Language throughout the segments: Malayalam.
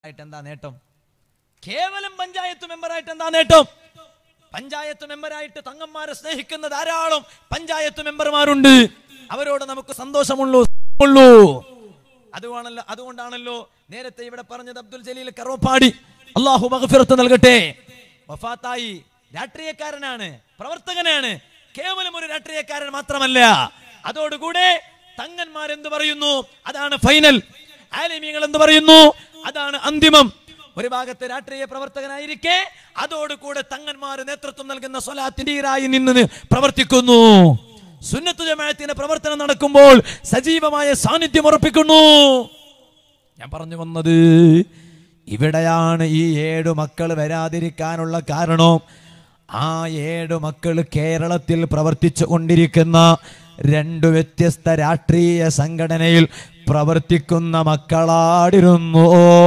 ആയിട്ട് എന്താ നേട്ടം കേവലം പഞ്ചായത്ത് മെമ്പറായിട്ട് എന്താ നേട്ടം പഞ്ചായത്ത് മെമ്പറായിട്ട് തങ്ങന്മാരെ സ്നേഹിക്കുന്ന ധാരാളം പഞ്ചായത്ത് മെമ്പർമാരുണ്ട് അവരോട് നമുക്ക് സന്തോഷമുള്ളൂ ഉള്ളൂ അതുകൊണ്ടല്ലോ അതുകൊണ്ടാണല്ലോ നേരത്തെ ഇവിടെ പറഞ്ഞത് അബ്ദുൽ ജലീൽ കറോപ്പാടി അള്ളാഹു മഗ്ഫിറത്ത് നൽകട്ടെ വഫാത്തായി രാഷ്ട്രീയക്കാരനാണ് പ്രവർത്തകനാണ് കേവലം ഒരു രാഷ്ട്രീയക്കാരൻ മാത്രമല്ല അതോടുകൂടെ തങ്ങന്മാർ എന്ത് പറയുന്നു അതാണ് ഫൈനൽ ആലിമീങ്ങൾ എന്ത് പറയുന്നു അതാണ് അന്തിമം ഒരു ഭാഗത്ത് രാഷ്ട്രീയ പ്രവർത്തകനായിരിക്കെ അതോടുകൂടെ തങ്ങന്മാർ നേതൃത്വം നൽകുന്ന സ്വലാത്തിൻ്റെതായി നിന്ന് പ്രവർത്തിക്കുന്നു സുന്നത്തു ജമാഅത്തിന്റെ പ്രവർത്തനം നടക്കുമ്പോൾ സജീവമായ സാന്നിധ്യം ഉറപ്പിക്കുന്നു ഞാൻ പറഞ്ഞു വന്നത് ഇവിടെയാണ് ഈ ഏഴു മക്കൾ വരാതിരിക്കാനുള്ള കാരണം ആ ഏഴു മക്കൾ കേരളത്തിൽ പ്രവർത്തിച്ചു കൊണ്ടിരിക്കുന്ന രണ്ട് വ്യത്യസ്ത രാഷ്ട്രീയ സംഘടനയിൽ പ്രവർത്തിക്കുന്ന മക്കളാടിരുന്നു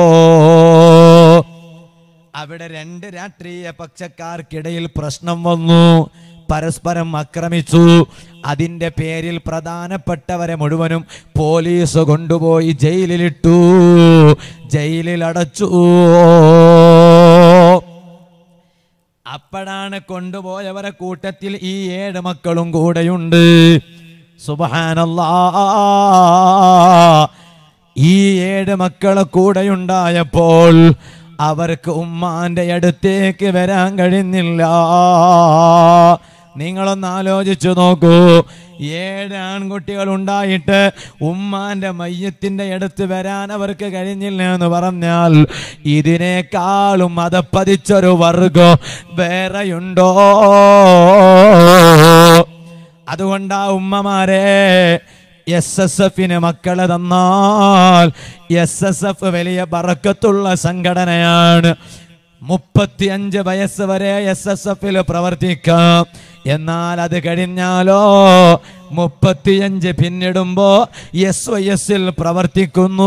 അവിടെ രണ്ട് രാഷ്ട്രീയ പക്ഷക്കാർക്കിടയിൽ പ്രശ്നം വന്നു പരസ്പരം ആക്രമിച്ചു അതിന്റെ പേരിൽ പ്രധാനപ്പെട്ടവരെ മുഴുവനും പോലീസ് കൊണ്ടുപോയി ജയിലിലിട്ടു ജയിലിൽ അടച്ചു അപ്പോഴാണ് കൊണ്ടുപോയവരെ കൂട്ടത്തിൽ ഈ ഏഴ് മക്കളും കൂടെയുണ്ട് സുബഹാനല്ലാ ഈ ഏഴ് മക്കളെ കൂടെയുണ്ടായപ്പോൾ അവർക്ക് ഉമ്മാന്റെ അടുത്തേക്ക് വരാൻ കഴിഞ്ഞില്ല നിങ്ങളൊന്ന് ആലോചിച്ചു നോക്കൂ ഏഴ് ആൺകുട്ടികൾ ഉണ്ടായിട്ട് ഉമ്മാന്റെ മയ്യത്തിന്റെ അടുത്ത് വരാൻ അവർക്ക് കഴിഞ്ഞില്ല എന്ന് പറഞ്ഞാൽ ഇതിനേക്കാളും മതപ്പതിച്ചൊരു വർഗം വേറെയുണ്ടോ അതുകൊണ്ടാ ഉമ്മമാരെ എസ് എസ് എഫിന് മക്കളെ തന്നാൽ എസ് എസ് എഫ് വലിയ ബറക്കത്തുള്ള സംഘടനയാണ് മുപ്പത്തിയഞ്ച് വയസ്സ് വരെ എസ് എസ് എഫിൽ പ്രവർത്തിക്കാം എന്നാൽ അത് കഴിഞ്ഞാലോ മുപ്പത്തിയഞ്ച് പിന്നിടുമ്പോ എസ് വൈ എസിൽ പ്രവർത്തിക്കുന്നു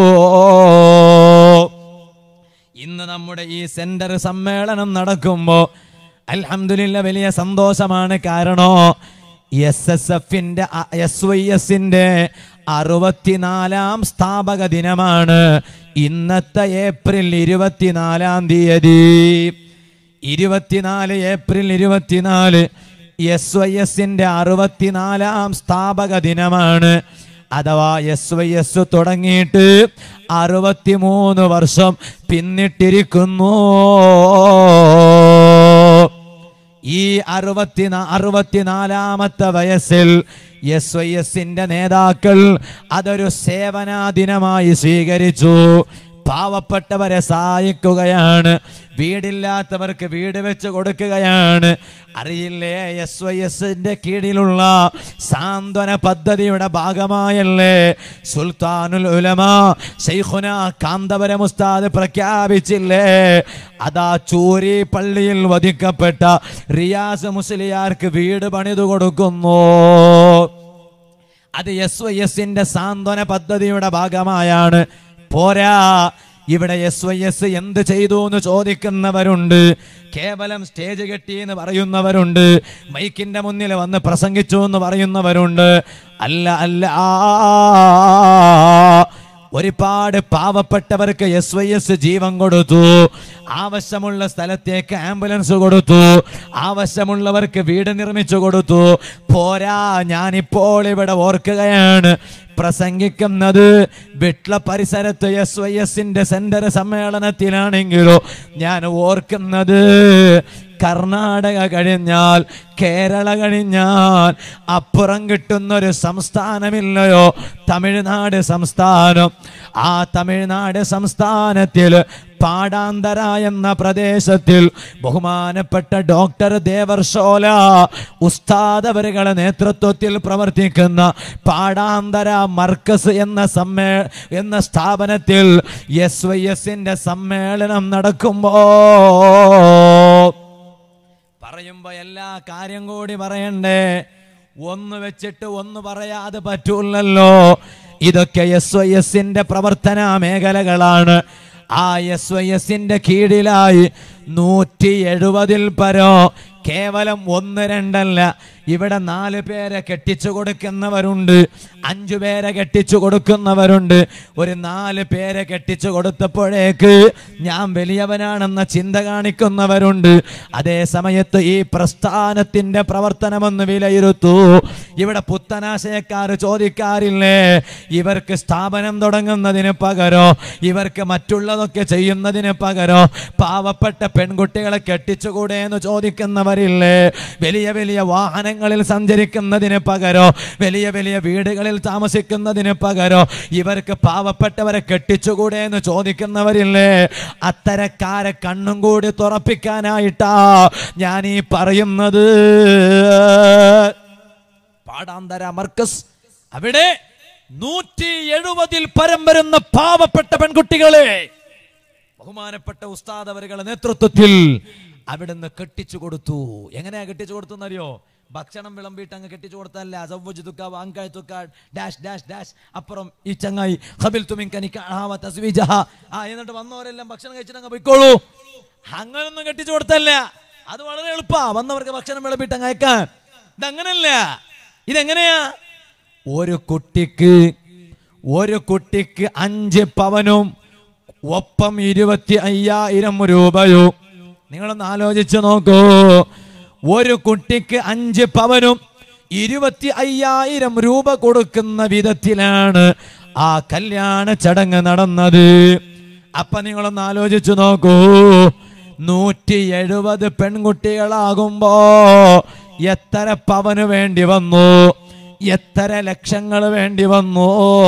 ഇന്ന് നമ്മുടെ ഈ സെന്റർ സമ്മേളനം നടക്കുമ്പോൾ അൽഹംദുലില്ല വലിയ സന്തോഷമാണ് കാരണോ എസ് എസ് എഫിന്റെ എസ് വൈ എസിന്റെ അറുപത്തിനാലാം സ്ഥാപക ദിനമാണ് ഇന്നത്തെ ഏപ്രിൽ ഇരുപത്തിനാലാം തീയതി ഇരുപത്തിനാല് ഏപ്രിൽ ഇരുപത്തിനാല് എസ് വൈ എസിന്റെ അറുപത്തിനാലാം സ്ഥാപക ദിനമാണ് അഥവാ എസ് വൈ എസ് തുടങ്ങിയിട്ട് അറുപത്തിമൂന്ന് വർഷം പിന്നിട്ടിരിക്കുന്നു ഈ അറുപത്തി അറുപത്തിനാലാമത്തെ വയസ്സിൽ എസ് വൈ എസിന്റെ നേതാക്കൾ അതൊരു സേവനാ ദിനമായി സ്വീകരിച്ചു പാവപ്പെട്ടവരെ സഹായിക്കുകയാണ് വീടില്ലാത്തവർക്ക് വീട് വെച്ച് കൊടുക്കുകയാണ് അറിയില്ലേ എസ് വൈ എസിന്റെ കീഴിലുള്ള സാന്ത്വന പദ്ധതിയുടെ ഭാഗമായല്ലേ സുൽത്താനുൽ ഉലമ ഷെയ്ഖുന കാന്തപുരം ഉസ്താദ് പ്രഖ്യാപിച്ചില്ലേ അതാ ചൂരി പള്ളിയിൽ വധിക്കപ്പെട്ട റിയാസ് മുസ്ലിയാർക്ക് വീട് പണിതു കൊടുക്കുന്നു അത് എസ് വൈ എസിന്റെ സാന്ത്വന പദ്ധതിയുടെ ഭാഗമായാണ് പോരാ ഇവിടെ എസ് വൈ എസ് എന്ത് ചെയ്തു എന്ന് ചോദിക്കുന്നവരുണ്ട് കേവലം സ്റ്റേജ് കെട്ടി എന്ന് പറയുന്നവരുണ്ട് മൈക്കിന്റെ മുന്നിൽ വന്ന് പ്രസംഗിച്ചു എന്ന് പറയുന്നവരുണ്ട് അല്ല അല്ല ഒരുപാട് പാവപ്പെട്ടവർക്ക് എസ് വൈ എസ് ജീവൻ കൊടുത്തു ആവശ്യമുള്ള സ്ഥലത്തേക്ക് ആംബുലൻസ് കൊടുത്തു ആവശ്യമുള്ളവർക്ക് വീട് നിർമ്മിച്ചു കൊടുത്തു പോരാ ഞാനിപ്പോൾ ഇവിടെ ഓർക്കുകയാണ് പ്രസംഗിക്കുന്നത് വിട്ല പരിസരത്ത് എസ് വൈ എസിന്റെ സെന്റർ സമ്മേളനത്തിലാണെങ്കിലോ ഞാൻ ഓർക്കുന്നത് കർണാടക കഴിഞ്ഞാൽ കേരള കഴിഞ്ഞാൽ അപ്പുറം കിട്ടുന്ന ഒരു സംസ്ഥാനമില്ലയോ തമിഴ്നാട് സംസ്ഥാനം ആ തമിഴ്നാട് സംസ്ഥാനത്തിൽ പാടാന്തര എന്ന പ്രദേശത്തിൽ ബഹുമാനപ്പെട്ട ഡോക്ടർ ദേവർഷോല ഉസ്താദവരുകളെ നേതൃത്വത്തിൽ പ്രവർത്തിക്കുന്ന പാടാന്തര മർക്കസ് എന്ന സമ്മേ എന്ന സ്ഥാപനത്തിൽ എസ് വൈ എസിന്റെ സമ്മേളനം നടക്കുമ്പോ പറയുമ്പോ എല്ലാ കാര്യം കൂടി പറയണ്ടേ ഒന്ന് വെച്ചിട്ട് ഒന്ന് പറയാതെ പറ്റൂലല്ലോ ഇതൊക്കെ എസ് വൈ എസിന്റെ പ്രവർത്തന മേഖലകളാണ് ആ എസ് വൈ എസിന്റെ കീഴിലായി നൂറ്റി എഴുപതിൽ പരോ കേവലം ഒന്ന് രണ്ടല്ല ഇവിടെ നാല് പേരെ കെട്ടിച്ചു കൊടുക്കുന്നവരുണ്ട് അഞ്ചു പേരെ കെട്ടിച്ചു കൊടുക്കുന്നവരുണ്ട് ഒരു നാല് പേരെ കെട്ടിച്ചു കൊടുത്തപ്പോഴേക്ക് ഞാൻ വലിയവനാണെന്ന ചിന്ത കാണിക്കുന്നവരുണ്ട് അതേ സമയത്ത് ഈ പ്രസ്ഥാനത്തിന്റെ പ്രവർത്തനമെന്ന് വിലയിരുത്തൂ ഇവിടെ പുത്തനാശയക്കാർ ചോദിക്കാറില്ലേ ഇവർക്ക് സ്ഥാപനം തുടങ്ങുന്നതിന് പകരോ ഇവർക്ക് മറ്റുള്ളതൊക്കെ ചെയ്യുന്നതിന് പകരോ പാവപ്പെട്ട പെൺകുട്ടികളെ കെട്ടിച്ചുകൂടെ എന്ന് ചോദിക്കുന്നവരില്ലേ വലിയ വലിയ വാഹനങ്ങളിൽ സഞ്ചരിക്കുന്നതിന് പകരോ വലിയ വലിയ വീടുകളിൽ താമസിക്കുന്നതിന് പകരോ ഇവർക്ക് പാവപ്പെട്ടവരെ കെട്ടിച്ചുകൂടെ എന്ന് ചോദിക്കുന്നവരില്ലേ അത്തരക്കാരെ കണ്ണും കൂടി തുറപ്പിക്കാനായിട്ടാ ഞാൻ ഈ പറയുന്നത് പാടാന്തര മർക്കസ് അവിടെ നൂറ്റി എഴുപതിൽ പരം വരുന്ന പാവപ്പെട്ട പെൺകുട്ടികളെ ബഹുമാനപ്പെട്ട ഉസ്താദ് അവരുടെ നേതൃത്വത്തിൽ അവിടുന്ന് കെട്ടിച്ചു കൊടുത്തു എങ്ങനെയാ കെട്ടിച്ചു കൊടുത്തെന്നറിയോ ഭക്ഷണം വിളമ്പിയിട്ട് അങ്ങ് കെട്ടിച്ചു കൊടുത്തല്ല സവ്വജ് തുക്ക വാങ്കായ് തുക്ക ഡാഷ് ഡാഷ് ഡാഷ് അപ്പുറം ഈ ചങ്ങായി ഖബിൽ തുമിൻ കനിക്ക അഹാവ തസ്വീജഹ ആ എന്നിട്ട് വന്നവരെല്ലാം ഭക്ഷണം കഴിച്ചിട്ട് അങ്ങ് പോയിക്കോളൂ അങ്ങനൊന്നും കെട്ടിച്ചു കൊടുത്തല്ല അത് വളരെ എളുപ്പാ വന്നവർക്ക് ഭക്ഷണം വിളമ്പിയിട്ട് അങ്ങ് അയക്കാൻ ഇതങ്ങനല്ല ഇതെങ്ങനെയാ ഒരു കുട്ടിക്ക് ഒരു കുട്ടിക്ക് അഞ്ച് പവനും ഒപ്പം ഇരുപത്തി അയ്യായിരം രൂപയോ നിങ്ങളൊന്ന് ആലോചിച്ച് നോക്കൂ ഒരു കുട്ടിക്ക് അഞ്ച് പവനും ഇരുപത്തി അയ്യായിരം രൂപ കൊടുക്കുന്ന വിധത്തിലാണ് ആ കല്യാണ ചടങ്ങ് നടന്നത് അപ്പൊ നിങ്ങളൊന്ന് ആലോചിച്ചു നോക്കൂ നൂറ്റി എഴുപത് പെൺകുട്ടികളാകുമ്പോ എത്ര പവന് വേണ്ടി വന്നു എത്ര ലക്ഷങ്ങൾ വേണ്ടി വന്നു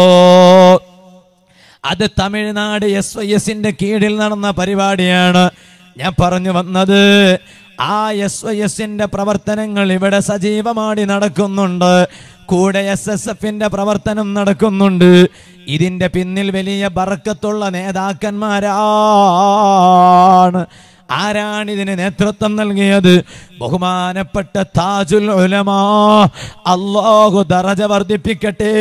അത് തമിഴ്നാട് എസ് വൈ എസിന്റെ കീഴിൽ നടന്ന പരിപാടിയാണ് ഞാൻ പറഞ്ഞു വന്നത് ആ എസ് വൈ എസിന്റെ പ്രവർത്തനങ്ങൾ ഇവിടെ സജീവമായി നടക്കുന്നുണ്ട് കൂടെ എസ് എസ് എഫിന്റെ പ്രവർത്തനം നടക്കുന്നുണ്ട് ഇതിന്റെ പിന്നിൽ വലിയ ബറക്കത്തുള്ള നേതാക്കന്മാരാണ് ആരാണ് ഇതിന് നേതൃത്വം നൽകിയത് ബഹുമാനപ്പെട്ട താജുൽ ഉലമാ അല്ലാഹു ദറജ വർദ്ധിപ്പിക്കട്ടെ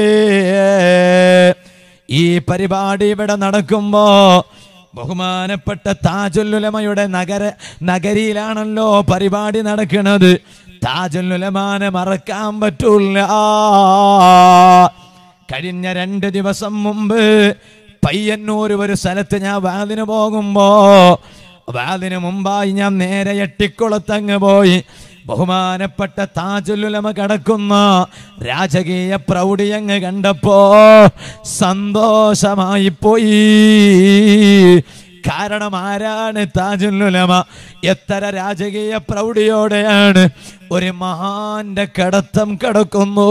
ഈ പരിപാടി ഇവിടെ നടക്കുമ്പോ ബഹുമാനപ്പെട്ട താജുല്ലുലമയുടെ നഗര നഗരിയിലാണല്ലോ പരിപാടി നടക്കുന്നത് താജുല്ലുലമാനെ മറക്കാൻ പറ്റൂല കഴിഞ്ഞ രണ്ട് ദിവസം മുമ്പ് പയ്യന്നൂർ ഒരു സ്ഥലത്ത് ഞാൻ വാതിന് പോകുമ്പോ വാതിന് മുമ്പായി ഞാൻ നേരെ എട്ടിക്കുളത്തങ്ങ് പോയി ബഹുമാനപ്പെട്ട താജുലുലമ കടക്കുന്ന രാജകീയ പ്രൗഢി അങ്ങ് കണ്ടപ്പോ സന്തോഷമായി പോയി കാരണം ആരാണ് താജുലുലമ എത്ര രാജകീയ പ്രൗഢിയോടെയാണ് ഒരു മഹാന്റെ കടത്തം കിടക്കുന്നു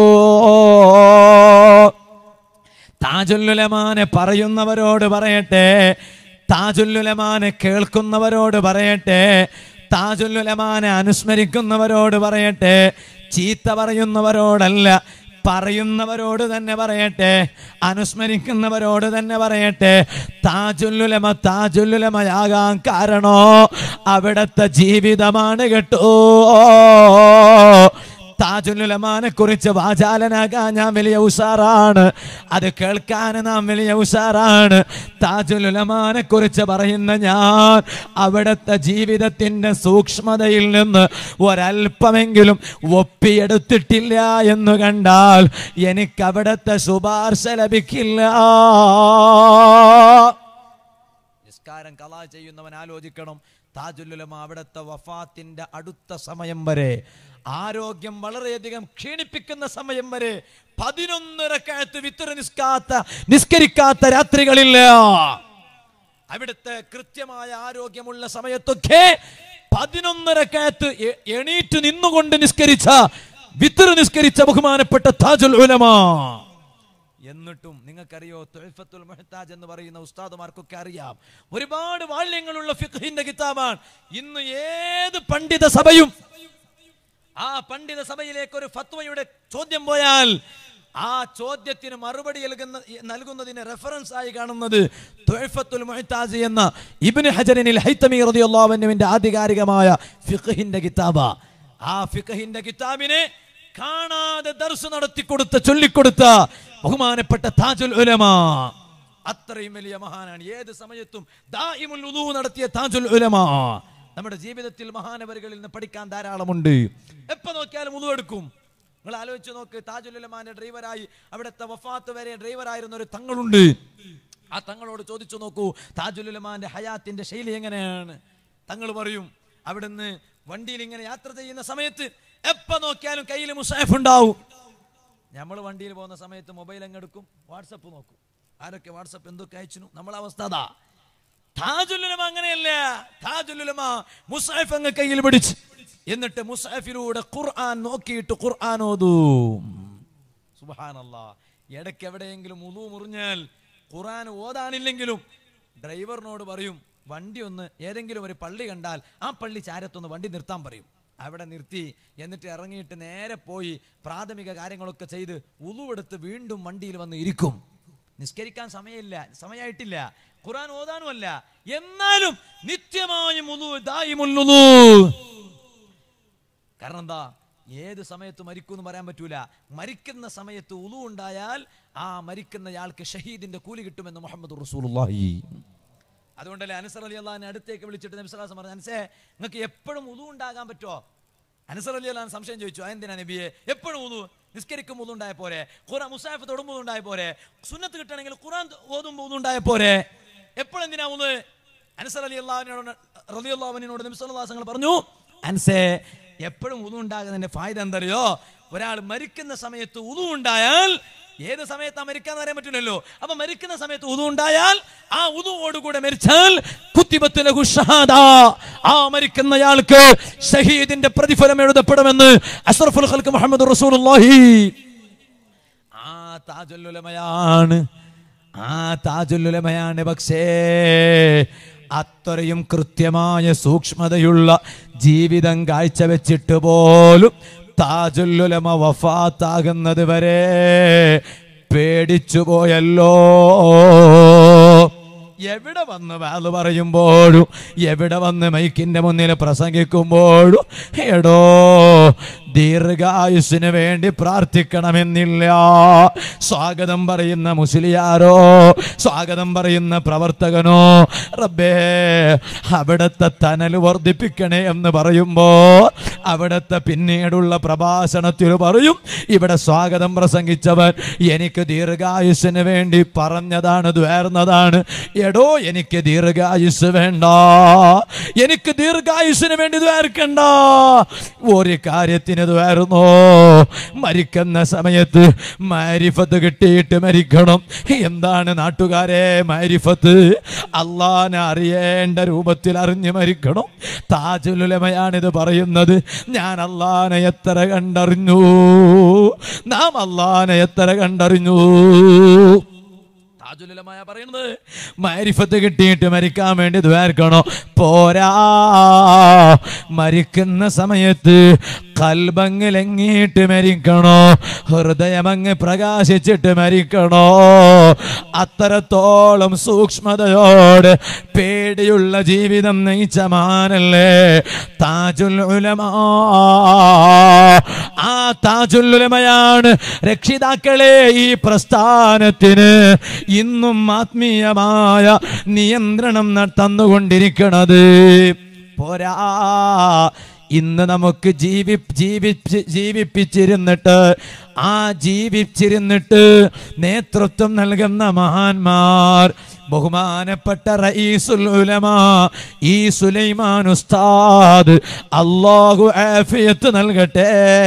താജുല്ലുലമാനെ പറയുന്നവരോട് പറയട്ടെ താജുല്ലുലമാനെ കേൾക്കുന്നവരോട് പറയട്ടെ താജുല്ലുലമാനെ അനുസ്മരിക്കുന്നവരോട് പറയട്ടെ ചീത്ത പറയുന്നവരോടല്ല പറയുന്നവരോട് തന്നെ പറയട്ടെ അനുസ്മരിക്കുന്നവരോട് തന്നെ പറയട്ടെ താജുല്ലുലമ താജുല്ലുലമയാകാൻ കാരണോ അവിടത്തെ ജീവിതമാണ് കേട്ടോ താജുലുലമാനെ കുറിച്ച് വാചാലനാകാൻ ഞാൻ വലിയ ഉഷാറാണ് അത് കേൾക്കാൻ നാം വലിയ ഉഷാറാണ് താജുലുലമാനെ കുറിച്ച് പറയുന്ന ഞാൻ അവിടുത്തെ ജീവിതത്തിന്റെ സൂക്ഷ്മതയിൽ നിന്ന് ഒരല്പമെങ്കിലും ഒപ്പിയെടുത്തിട്ടില്ല എന്ന് കണ്ടാൽ എനിക്ക് അവിടുത്തെ ശുപാർശ ലഭിക്കില്ല നിസ്കാരം കലാ ചെയ്യുന്നവൻ ആലോചിക്കണം താജുല്ലുലമ അവിടുത്തെ വഫാത്തിന്റെ അടുത്ത സമയം വരെ ആരോഗ്യം വളരെയധികം ക്ഷീണിപ്പിക്കുന്ന സമയം വരെ പതിനൊന്നരക്കഴത്ത് വിത്തറ നിസ്കാത്ത നിസ്കരിക്കാത്ത രാത്രികളില്ല അവിടുത്തെ കൃത്യമായ ആരോഗ്യമുള്ള സമയത്തൊക്കെ പതിനൊന്നരക്കഴത്ത് എ- എണീറ്റ് നിന്നുകൊണ്ട് നിസ്കരിച്ച വിത്തറ നിസ്കരിച്ച ബഹുമാനപ്പെട്ട താജുൽ ഉലമാ എന്നിട്ടും നിങ്ങൾക്കറിയോ തൊഴിഫത്തുൽ മുഹത്താജ് എന്ന് പറയുന്ന ഉസ്താദുമാർക്കൊക്കെ അറിയാം ഒരുപാട് വാള്യങ്ങളുള്ള ഫിഖ്ഹിന്റെ കിതാബാണ് ഇന്ന് ഏത് പണ്ഡിത സഭയും ആ പണ്ഡിത സഭയിലേക്ക് ഒരു ഫത്വയുടെ ചോദ്യം പോയാൽ ആ ചോദ്യത്തിന് മറുപടി നൽകുന്ന നൽകുന്നതിന് റെഫറൻസ് ആയി കാണുന്നത് തൊഴിഫത്തുൽ മുഹത്താജ് എന്ന ഇബ്നു ഹജറിനിൽ ഹൈത്തമി റളിയല്ലാഹുവിന്റെ ആധികാരികമായ ഫിഖ്ഹിന്റെ കിതാബ ആ ഫിഖ്ഹിന്റെ കിതാബിനെ കാണാതെ ദർസ് നടത്തി കൊടുത്ത ചൊല്ലിക്കൊടുത്ത ബഹുമാനപ്പെട്ട താജുൽ ഉലമ അത്രയും വലിയ മഹാനാണ് ഏത് സമയത്തും ദായിമുൽ ഉദൂ നടത്തിയ താജുൽ ഉലമ നമ്മുടെ ജീവിതത്തിൽ മഹാനവരുകളിൽ നിന്ന് പഠിക്കാൻ ധാരാളമുണ്ട് എപ്പോ നോക്കിയാലും ഉതു എടുക്കും നിങ്ങൾ ആലോചിച്ച് നോക്ക് താജുലുലമാന്റെ ഡ്രൈവറായി അവിടുത്തെ വഫാത്ത് വരെ ഡ്രൈവറായിരുന്ന ഒരു തങ്ങളുണ്ട് ആ തങ്ങളോട് ചോദിച്ചു നോക്കൂ താജുലുലമാന്റെ ഹയാത്തിന്റെ ശൈലി എങ്ങനെയാണ് തങ്ങൾ പറയും അവിടുന്ന് വണ്ടിയിൽ ഇങ്ങനെ യാത്ര ചെയ്യുന്ന സമയത്ത് എപ്പോ നോക്കിയാലും കയ്യിൽ മുസാഫ് ഉണ്ടാവും നമ്മൾ വണ്ടിയിൽ പോകുന്ന സമയത്ത് മൊബൈൽ അങ്ങ് എടുക്കും വാട്സപ്പ് നോക്കും ആരൊക്കെ വാട്സപ്പ് എന്തൊക്കെ അയച്ചു നമ്മളെ അവസ്ഥ അതാ താജുലുലമ അങ്ങനെയല്ല താജുലുലമ മുസാഫ് അങ്ങ് കയ്യിൽ പിടിച്ച് എന്നിട്ട് മുസാഫിലൂടെ ഖുർആൻ നോക്കിയിട്ട് ഖുർആൻ ഓതും സുബഹാനല്ലാ ഇടയ്ക്ക് എവിടെയെങ്കിലും ഉളു മുറിഞ്ഞാൽ ഖുർആൻ ഓതാനില്ലെങ്കിലും ഡ്രൈവറിനോട് പറയും വണ്ടി ഒന്ന് ഏതെങ്കിലും ഒരു പള്ളി കണ്ടാൽ ആ പള്ളി ചാരത്തൊന്ന് വണ്ടി നിർത്താൻ പറയും അവിടെ നിർത്തി എന്നിട്ട് ഇറങ്ങിയിട്ട് നേരെ പോയി പ്രാഥമിക കാര്യങ്ങളൊക്കെ ചെയ്ത് ഉളുവെടുത്ത് വീണ്ടും വണ്ടിയിൽ വന്ന് ഇരിക്കും നിസ്കരിക്കാൻ സമയമില്ല സമയമായിട്ടില്ല ഖുർആൻ ഓതാനുമല്ല എന്നാലും നിത്യമായും ഉളു ദായിമുല്ലുളു കാരണം എന്താ ഏത് സമയത്ത് മരിക്കും എന്ന് പറയാൻ പറ്റൂല മരിക്കുന്ന സമയത്ത് ഉളു ഉണ്ടായാൽ ആ മരിക്കുന്നയാൾക്ക് ഷഹീദിന്റെ കൂലി കിട്ടുമെന്ന് മുഹമ്മദ് റസൂലുള്ളാഹി അതുകൊണ്ടല്ലേ അനസർ അലി അള്ളഹാനെ അടുത്തേക്ക് വിളിച്ചിട്ട് നബിസ്വലാസം പറഞ്ഞു അനസേ നിങ്ങൾക്ക് എപ്പോഴും ഉളു ഉണ്ടാകാൻ പറ്റുമോ അനസർ അലി അള്ളഹാൻ സംശയം ചോദിച്ചു എന്തിനാ നബിയെ എപ്പോഴും ഉളു നിസ്കരിക്കുമ്പോൾ ഉളു ഉണ്ടായ പോരെ ഖുറാൻ മുസാഫ് തൊടുമ്പോൾ ഉണ്ടായ പോരെ സുന്നത്ത് കിട്ടണമെങ്കിൽ ഖുറാൻ ഓതുമ്പോൾ ഉളു ഉണ്ടായ പോരെ എപ്പോഴും എന്തിനാ ഉളു അനസർ അലി അള്ളഹാനോട് റലി അള്ളാഹുവിനോട് നബിസ്വലാസങ്ങൾ പറഞ്ഞു അൻസേ എപ്പോഴും ഉതു ഉണ്ടാകുന്നതിന്റെ ഫായത എന്തറിയോ ഒരാൾ മരിക്കുന്ന സമയത്ത് ഉതു ഉണ്ടായാൽ ഏത് സമയത്താ മരിക്കാന്ന് പറയാൻ പറ്റില്ലല്ലോ അപ്പൊ മരിക്കുന്ന സമയത്ത് ഉതു ഉണ്ടായാൽ ആ ഉതുവോടുകൂടെ മരിച്ചാൽ കുത്തിബത്തിലെ ആ മരിക്കുന്നയാൾക്ക് ഷഹീദിന്റെ പ്രതിഫലം എഴുതപ്പെടുമെന്ന് അഷ്റഫുൽ ഖൽക്ക് മുഹമ്മദ് റസൂലുള്ളാഹി ആ താജുല്ലുലമയാണ് ആ താജുല്ലുലമയാണ് പക്ഷേ അത്രയും കൃത്യമായ സൂക്ഷ്മതയുള്ള ജീവിതം കാഴ്ചവെച്ചിട്ട് പോലും താജുല്ലുലമ വഫാത്താകുന്നത് വരെ പേടിച്ചു പോയല്ലോ എവിടെ വന്ന് വാത് പറയുമ്പോഴും എവിടെ വന്ന് മൈക്കിന്റെ മുന്നിൽ പ്രസംഗിക്കുമ്പോഴും എടോ ദീർഘായുസിന് വേണ്ടി പ്രാർത്ഥിക്കണമെന്നില്ല സ്വാഗതം പറയുന്ന മുസ്ലിയാരോ സ്വാഗതം പറയുന്ന പ്രവർത്തകനോ റബ്ബേ അവിടുത്തെ തനൽ വർദ്ധിപ്പിക്കണേ എന്ന് പറയുമ്പോ അവിടുത്തെ പിന്നീടുള്ള പ്രഭാഷണത്തിൽ പറയും ഇവിടെ സ്വാഗതം പ്രസംഗിച്ചവൻ എനിക്ക് ദീർഘായുസിന് വേണ്ടി പറഞ്ഞതാണ് ദ്വേർന്നതാണ് എടോ എനിക്ക് ദീർഘായുസ് വേണ്ട എനിക്ക് ദീർഘായുസിന് വേണ്ടി ദ്വേർക്കണ്ട ഒരു കാര്യത്തിന് ദ്വേർന്നോ മരിക്കുന്ന സമയത്ത് മാരിഫത്ത് കിട്ടിയിട്ട് മരിക്കണം എന്താണ് നാട്ടുകാരെ മാരിഫത്ത് അള്ളാനെ അറിയേണ്ട രൂപത്തിൽ അറിഞ്ഞ് മരിക്കണം താജുലുലമയാണിത് പറയുന്നത് ഞാൻ അള്ളാനെ എത്ര കണ്ടറിഞ്ഞു നാം അള്ളാനെ എത്ര കണ്ടറിഞ്ഞു താജുലുലമായ പറയുന്നത് മാരിഫത്ത് കിട്ടിയിട്ട് മരിക്കാൻ വേണ്ടി ദ്വാർക്കണോ പോരാ മരിക്കുന്ന സമയത്ത് കൽബങ്ങിലെങ്ങിയിട്ട് മരിക്കണോ ഹൃദയമങ്ങ് പ്രകാശിച്ചിട്ട് മരിക്കണോ അത്രത്തോളം സൂക്ഷ്മതയോട് പേടിയുള്ള ജീവിതം നയിച്ച മാനല്ലേ താജുൽ ഉലമാ ആ താജുൽ ഉലമയാണ് രക്ഷിതാക്കളെ ഈ പ്രസ്ഥാനത്തിന് ഇന്നും ആത്മീയമായ നിയന്ത്രണം ന- തന്നുകൊണ്ടിരിക്കണത് പോരാ ഇന്ന് നമുക്ക് ജീവി ജീവിച്ച് ജീവിപ്പിച്ചിരുന്നിട്ട് ആ ജീവിച്ചിരുന്നിട്ട് നേതൃത്വം നൽകുന്ന മഹാന്മാർ ബഹുമാനപ്പെട്ട റഈസുൽ ഉലമാ ഈ സുലൈമാൻ ഉസ്താദ് അല്ലാഹു ആഫിയത്ത് നൽകട്ടെ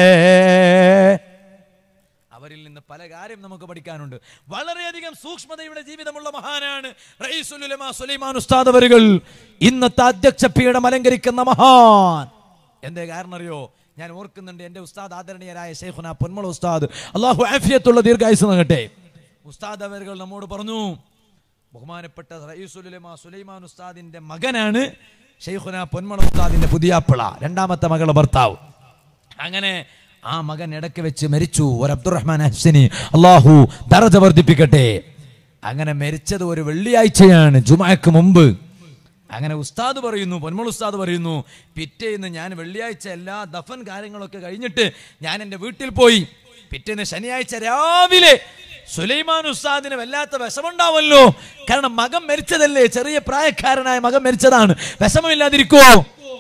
അവരിൽ നിന്ന് പല കാര്യം നമുക്ക് പഠിക്കാനുണ്ട് വളരെയധികം സൂക്ഷ്മതയുടെ ജീവിതമുള്ള മഹാനാണ് റഈസുൽ ഉലമാ സുലൈമാൻ ഉസ്താദ് അവരുകൾ ഇന്നത്തെ അധ്യക്ഷ പീഠം അലങ്കരിക്കുന്ന മഹാൻ എന്തേ കാരണം അറിയോ ഞാൻ ഓർക്കുന്നുണ്ട് എൻ്റെ ഉസ്താദ് ആദരണീയരായ ഷെയ്ഖുന പൊന്മള ഉസ്താദ് അള്ളാഹു ആഫിയത്തുള്ള ദീർഘായുസ് നൽകട്ടെ ഉസ്താദ് അവരുകൾ നമ്മോട് പറഞ്ഞു ബഹുമാനപ്പെട്ട റഈസുൽ ഉലമാ സുലൈമാൻ ഉസ്താദിന്റെ മകനാണ് ഷെയ്ഖുന പൊന്മള ഉസ്താദിന്റെ പുതിയാപ്പിള രണ്ടാമത്തെ മകളുടെ ഭർത്താവ് അങ്ങനെ ആ മകൻ ഇടയ്ക്ക് വെച്ച് മരിച്ചു ഒരു അബ്ദുറഹ്മാൻ ഹസ്സനി അള്ളാഹു ദറജ വർദ്ധിപ്പിക്കട്ടെ അങ്ങനെ മരിച്ചത് ഒരു വെള്ളിയാഴ്ചയാണ് ജുമാക്ക് മുമ്പ് അങ്ങനെ ഉസ്താദ് പറയുന്നു പൊന്മൾ ഉസ്താദ് പറയുന്നു പിറ്റേന്ന് ഞാൻ വെള്ളിയാഴ്ച എല്ലാ ദഫൻ കാര്യങ്ങളൊക്കെ കഴിഞ്ഞിട്ട് ഞാൻ എൻ്റെ വീട്ടിൽ പോയി പിറ്റേന്ന് ശനിയാഴ്ച രാവിലെ സുലൈമാൻ ഉസ്താദിന് വല്ലാത്ത വിഷമുണ്ടാവല്ലോ കാരണം മകൻ മരിച്ചതല്ലേ ചെറിയ പ്രായക്കാരനായ മകൻ മരിച്ചതാണ് വിഷമമില്ലാതിരിക്കുവോ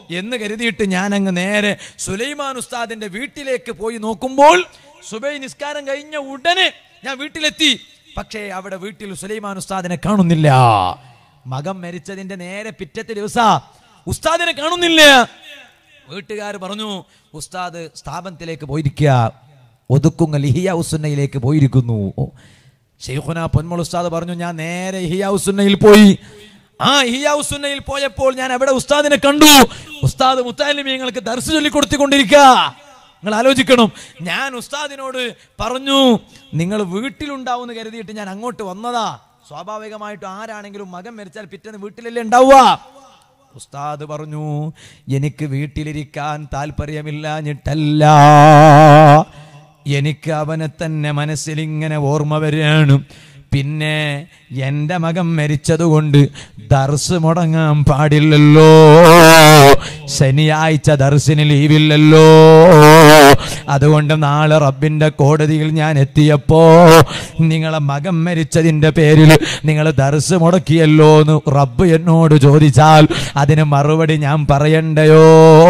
എന്ന് കരുതിയിട്ട് ഞാൻ അങ്ങ് നേരെ സുലൈമാൻ ഉസ്താദിന്റെ വീട്ടിലേക്ക് പോയി നോക്കുമ്പോൾ സുബൈ നിസ്കാരം കഴിഞ്ഞ ഉടനെ ഞാൻ വീട്ടിലെത്തി പക്ഷേ അവിടെ വീട്ടിൽ സുലൈമാൻ ഉസ്താദിനെ കാണുന്നില്ല മകൻ മരിച്ചതിന്റെ നേരെ പിറ്റത്തെ ദിവസ ഉസ്താദിനെ കാണുന്നില്ല വീട്ടുകാർ പറഞ്ഞു ഉസ്താദ് സ്ഥാപനത്തിലേക്ക് പോയിരിക്കുക ഒതുക്കുങ്ങൽ ഇഹിയ ഉസുന്നയിലേക്ക് പോയിരിക്കുന്നു ഓ, ഷെയ്ഖുന പൊന്മൾ ഉസ്താദ് പറഞ്ഞു ഞാൻ നേരെ ഇഹിയ ഉസുന്നയിൽ പോയി ആ ഇഹിയ ഉസുന്നയിൽ പോയപ്പോൾ ഞാൻ അവിടെ ഉസ്താദിനെ കണ്ടു ഉസ്താദ് മുത്താലിമീങ്ങൾക്ക് ദർശ ചൊല്ലിക്കൊടുത്തിക്കൊണ്ടിരിക്കുക നിങ്ങൾ ആലോചിക്കണം ഞാൻ ഉസ്താദിനോട് പറഞ്ഞു നിങ്ങൾ വീട്ടിലുണ്ടാവുമെന്ന് കരുതിയിട്ട് ഞാൻ അങ്ങോട്ട് വന്നതാ സ്വാഭാവികമായിട്ടും ആരാണെങ്കിലും മകൻ മരിച്ചാൽ പിറ്റേന്ന് വീട്ടിലല്ലേ ഉണ്ടാവുക ഉസ്താദ് പറഞ്ഞു എനിക്ക് വീട്ടിലിരിക്കാൻ താല്പര്യമില്ലാഞ്ഞിട്ടല്ല എനിക്ക് അവനെ തന്നെ മനസ്സിൽ ഇങ്ങനെ ഓർമ്മ വരികയാണ് പിന്നെ എൻ്റെ മകൻ മരിച്ചതുകൊണ്ട് ദർസ് മുടങ്ങാൻ പാടില്ലല്ലോ ശനിയാഴ്ച ദർശന് ലീവില്ലല്ലോ അതുകൊണ്ട് നാളെ റബ്ബിന്റെ കോടതിയിൽ ഞാൻ എത്തിയപ്പോ നിങ്ങളെ മകൻ മരിച്ചതിന്റെ പേരിൽ നിങ്ങൾ ദർസ് മുടക്കിയല്ലോ എന്ന് റബ്ബ് എന്നോട് ചോദിച്ചാൽ അതിന് മറുപടി ഞാൻ പറയണ്ടയോ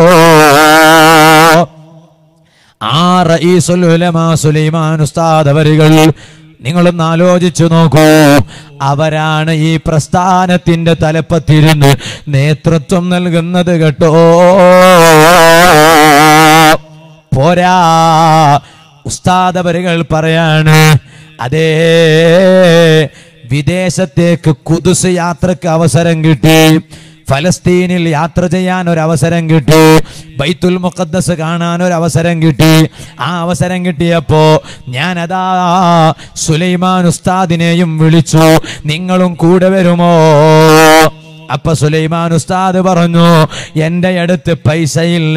ആ റഈസുൽ ഉലമാ സുലൈമാൻ ഉസ്താദ് അവരുകൾ നിങ്ങളൊന്ന് ആലോചിച്ചു നോക്കൂ അവരാണ് ഈ പ്രസ്ഥാനത്തിന്റെ തലപ്പത്തിരുന്ന് നേതൃത്വം നൽകുന്നത് കേട്ടോ പോരാ ഉസ്താദ് അവരുകൾ പറയാണ് അതേ വിദേശത്തേക്ക് കുതുസ് യാത്രക്ക് അവസരം കിട്ടി ഫലസ്തീനിൽ യാത്ര ചെയ്യാൻ ഒരു അവസരം കിട്ടി ബൈത്തുൽ മുഖദ്ദസ് കാണാൻ ഒരു അവസരം കിട്ടി ആ അവസരം കിട്ടിയപ്പോ ഞാൻ അതാ സുലൈമാൻ ഉസ്താദിനെയും വിളിച്ചു നിങ്ങളും കൂടെ വരുമോ അപ്പൊ സുലൈമാൻ ഉസ്താദ് പറഞ്ഞു എന്റെ അടുത്ത് പൈസയില്ല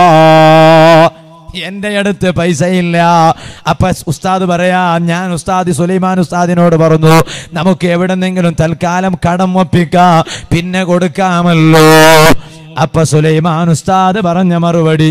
എന്റെ അടുത്ത് പൈസയില്ല അപ്പൊ ഉസ്താദ് പറയാ ഞാൻ ഉസ്താദ് സുലൈമാൻ ഉസ്താദിനോട് പറഞ്ഞു നമുക്ക് എവിടെന്നെങ്കിലും തൽക്കാലം കടം ഒപ്പിക്കാം പിന്നെ കൊടുക്കാമല്ലോ അപ്പൊ സുലൈമാൻ ഉസ്താദ് പറഞ്ഞ മറുപടി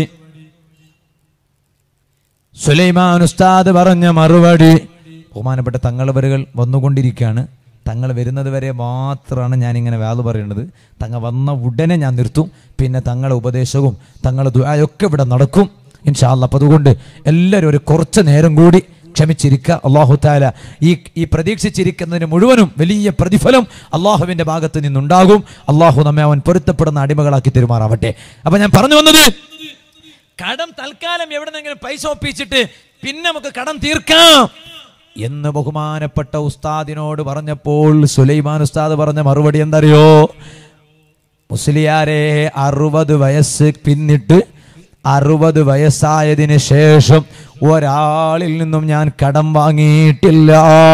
സുലൈമാൻ ഉസ്താദ് പറഞ്ഞ മറുപടി ബഹുമാനപ്പെട്ട തങ്ങളവരുകൾ വന്നുകൊണ്ടിരിക്കുകയാണ് തങ്ങൾ വരുന്നത് വരെ മാത്രമാണ് ഞാൻ ഇങ്ങനെ വാത് പറയേണ്ടത് തങ്ങൾ വന്ന ഉടനെ ഞാൻ നിർത്തും പിന്നെ തങ്ങളെ ഉപദേശവും തങ്ങളെ ദുആയൊക്കെ ഇവിടെ നടക്കും ഇൻഷാല്ല അപ്പം അതുകൊണ്ട് എല്ലാവരും ഒരു കുറച്ച് നേരം കൂടി ക്ഷമിച്ചിരിക്കുക അള്ളാഹു താല ഈ ഈ പ്രതീക്ഷിച്ചിരിക്കുന്നതിന് മുഴുവനും വലിയ പ്രതിഫലം അള്ളാഹുവിന്റെ ഭാഗത്ത് നിന്നുണ്ടാകും അള്ളാഹു നമ്മെ അവൻ പൊരുത്തപ്പെടുന്ന അടിമകളാക്കി തെരുമാറാവട്ടെ അപ്പൊ ഞാൻ പറഞ്ഞു വന്നത് കടം തൽക്കാലം എവിടെന്നെങ്കിലും പൈസ ഒപ്പിച്ചിട്ട് പിന്നെ നമുക്ക് കടം തീർക്കാം എന്ന് ബഹുമാനപ്പെട്ട ഉസ്താദിനോട് പറഞ്ഞപ്പോൾ സുലൈമാൻ ഉസ്താദ് പറഞ്ഞ മറുപടി എന്തറിയോ മുസ്ലിയാരെ അറുപത് വയസ്സ് പിന്നിട്ട് അറുപത് വയസ്സായതിന് ശേഷം ഒരാളിൽ നിന്നും ഞാൻ കടം വാങ്ങിയിട്ടില്ല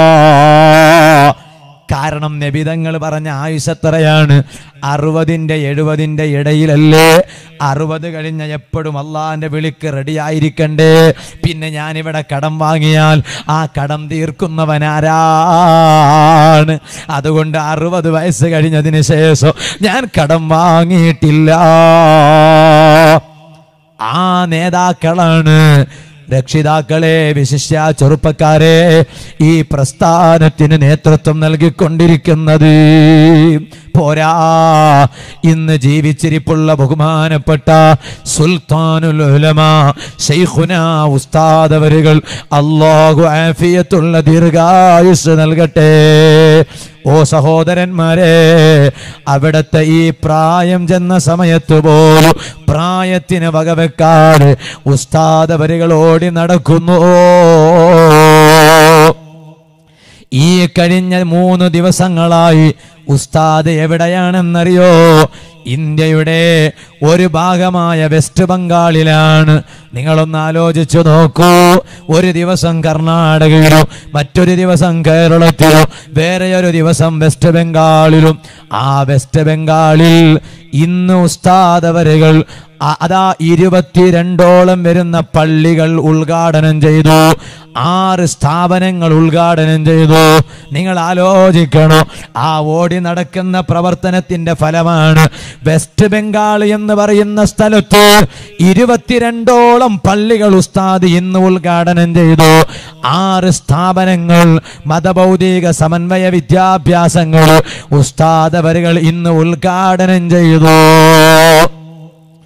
കാരണം നബിതങ്ങൾ പറഞ്ഞ ആയുസ് എത്രയാണ് അറുപതിൻ്റെ എഴുപതിൻ്റെ ഇടയിലല്ലേ അറുപത് കഴിഞ്ഞ എപ്പോഴും അള്ളാന്റെ വിളിക്ക് റെഡി ആയിരിക്കണ്ടേ പിന്നെ ഞാനിവിടെ കടം വാങ്ങിയാൽ ആ കടം തീർക്കുന്നവനാരാണ് അതുകൊണ്ട് അറുപത് വയസ്സ് കഴിഞ്ഞതിന് ശേഷം ഞാൻ കടം വാങ്ങിയിട്ടില്ല ആ നേതാക്കളാണ് രക്ഷിതാക്കളെ വിശിഷ്യ ചെറുപ്പക്കാരെ ഈ പ്രസ്ഥാനത്തിന് നേതൃത്വം നൽകിക്കൊണ്ടിരിക്കുന്നത് പോരാ ഇന്ന് ജീവിച്ചിരിപ്പുള്ള ബഹുമാനപ്പെട്ട സുൽത്താനുൽ ഉലമ ശൈഖുന ഉസ്താദ് അവരുകൾ അള്ളാഹു ആഫിയത്തുള്ള ദീർഘായുസ് നൽകട്ടെ ഓ സഹോദരന്മാരെ അവിടത്തെ ഈ പ്രായം ചെന്ന സമയത്ത് പോലും പ്രായത്തിന് വകവെക്കാതെ ഉസ്താദ് വരികൾ ഓടി നടക്കുന്നു ഈ കഴിഞ്ഞ മൂന്ന് ദിവസങ്ങളായി ഉസ്താദ് എവിടെയാണെന്നറിയോ ഇന്ത്യയുടെ ഒരു ഭാഗമായ വെസ്റ്റ് ബംഗാളിലാണ് നിങ്ങളൊന്ന് ആലോചിച്ചു നോക്കൂ ഒരു ദിവസം കർണാടകയിലും മറ്റൊരു ദിവസം കേരളത്തിലും വേറെ ഒരു ദിവസം വെസ്റ്റ് ബംഗാളിലും ആ വെസ്റ്റ് ബംഗാളിൽ ഇന്ന് ഉസ്താദവരുകൾ അ- അതാ ഇരുപത്തിരണ്ടോളം വരുന്ന പള്ളികൾ ഉദ്ഘാടനം ചെയ്തു ആറ് സ്ഥാപനങ്ങൾ ഉദ്ഘാടനം ചെയ്തു നിങ്ങൾ ആലോചിക്കണം ആ ഓടി നടക്കുന്ന പ്രവർത്തനത്തിന്റെ ഫലമാണ് വെസ്റ്റ് ബംഗാൾ എന്ന് പറയുന്ന സ്ഥലത്ത് ഇരുപത്തിരണ്ടോളം പള്ളികൾ ഉസ്താദ് ഇന്ന് ഉദ്ഘാടനം ചെയ്തു ആറ് സ്ഥാപനങ്ങൾ മതഭൗതിക സമന്വയ വിദ്യാഭ്യാസങ്ങൾ ഉസ്താദ് അവരുകൾ ഇന്ന് ഉദ്ഘാടനം ചെയ്തു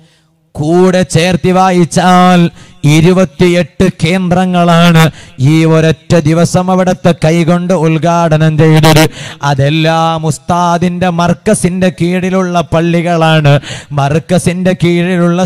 കൂടെ ചേർത്തി വായിച്ചാൽ ഇരുപത്തിയെട്ട് കേന്ദ്രങ്ങളാണ് ഈ ഒരൊറ്റ ദിവസം അവിടുത്തെ കൈകൊണ്ട് ഉദ്ഘാടനം ചെയ്തത് അതെല്ലാം ഉസ്താദിന്റെ മർക്കസിന്റെ കീഴിലുള്ള പള്ളികളാണ് മർക്കസിന്റെ കീഴിലുള്ള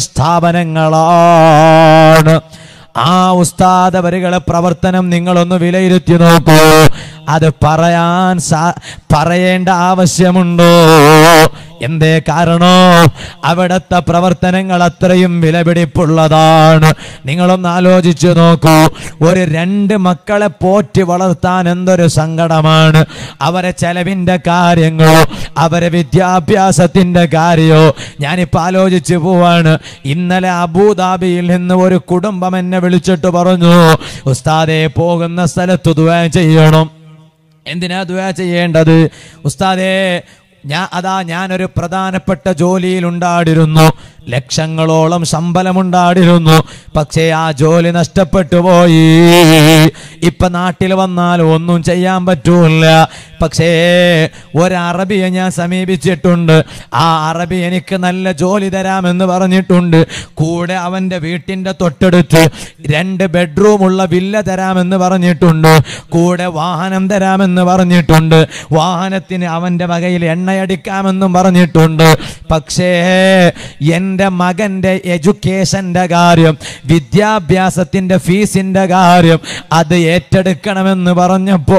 സ്ഥാപനങ്ങളാണ് ആ ഉസ്താദ് അവരുകളെ പ്രവർത്തനം നിങ്ങളൊന്ന് വിലയിരുത്തി നോക്കൂ അത് പറയാൻ സാ- പറയേണ്ട ആവശ്യമുണ്ടോ എന്തേ കാരണോ അവിടുത്തെ പ്രവർത്തനങ്ങൾ അത്രയും വിലപിടിപ്പുള്ളതാണ് നിങ്ങളൊന്ന് ആലോചിച്ചു നോക്കൂ ഒരു രണ്ട് മക്കളെ പോറ്റി വളർത്താൻ എന്തൊരു സങ്കടമാണ് അവരെ ചെലവിന്റെ കാര്യങ്ങളോ അവരെ വിദ്യാഭ്യാസത്തിന്റെ കാര്യമോ ഞാനിപ്പോ ആലോചിച്ചു പോവാണ് ഇന്നലെ അബുദാബിയിൽ നിന്ന് ഒരു കുടുംബം എന്നെ വിളിച്ചിട്ട് പറഞ്ഞു ഉസ്താദെ പോകുന്ന സ്ഥലത്ത് ദുആ ചെയ്യണം എന്തിനാ ദുആ ചെയ്യേണ്ടത് ഉസ്താദേ ഞാൻ അതാ ഞാനൊരു പ്രധാനപ്പെട്ട ജോലിയിൽ ഉണ്ടാടിരുന്നു ലക്ഷങ്ങളോളം ശമ്പലമുണ്ടാടിരുന്നു പക്ഷേ ആ ജോലി നഷ്ടപ്പെട്ടു പോയി ഇപ്പൊ നാട്ടിൽ വന്നാൽ ഒന്നും ചെയ്യാൻ പറ്റൂല പക്ഷേ ഒരറബിയെ ഞാൻ സമീപിച്ചിട്ടുണ്ട് ആ അറബി എനിക്ക് നല്ല ജോലി തരാമെന്ന് പറഞ്ഞിട്ടുണ്ട് കൂടെ അവന്റെ വീട്ടിന്റെ തൊട്ടടുത്ത് രണ്ട് ബെഡ്റൂം ഉള്ള വില്ല തരാമെന്ന് പറഞ്ഞിട്ടുണ്ട് കൂടെ വാഹനം തരാമെന്ന് പറഞ്ഞിട്ടുണ്ട് വാഹനത്തിന് അവന്റെ വകയിൽ എണ്ണയടിക്കാമെന്നും പറഞ്ഞിട്ടുണ്ട് പക്ഷേ എൻ്റെ മകന്റെ എഡ്യൂക്കേഷന്റെ കാര്യം വിദ്യാഭ്യാസത്തിന്റെ ഫീസിന്റെ കാര്യം അത് ഏറ്റെടുക്കണമെന്ന് പറഞ്ഞപ്പോ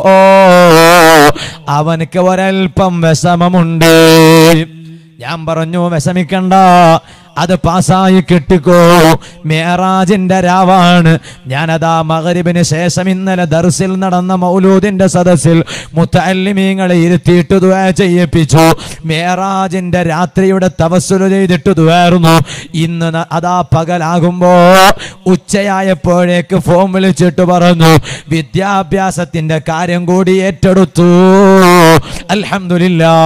അവനക്ക് ഒരൽപ്പം വിഷമമുണ്ട് ഞാൻ പറഞ്ഞു വിഷമിക്കണ്ട അത് പാസ്സായി കിട്ടിക്കോ മേറാജിന്റെ രാവാണ് ഞാനതാ മകരിബിന് ശേഷം ഇന്നലെ ദർസിൽ നടന്ന മൗലൂദിന്റെ സദസ്സിൽ മുത്തല്ലിമീങ്ങളെ ഇരുത്തിയിട്ട് ദുആ ചെയ്യിപ്പിച്ചു മേറാജിന്റെ രാത്രിയുടെ തവസ്സുല് ചെയ്തിട്ട് ദുആയിരുന്നു ഇന്ന് ന- അതാ പകലാകുമ്പോ ഉച്ചയായപ്പോഴേക്ക് ഫോം വിളിച്ചിട്ട് പറഞ്ഞു വിദ്യാഭ്യാസത്തിന്റെ കാര്യം കൂടി ഏറ്റെടുത്തു അൽഹംദുലില്ലാ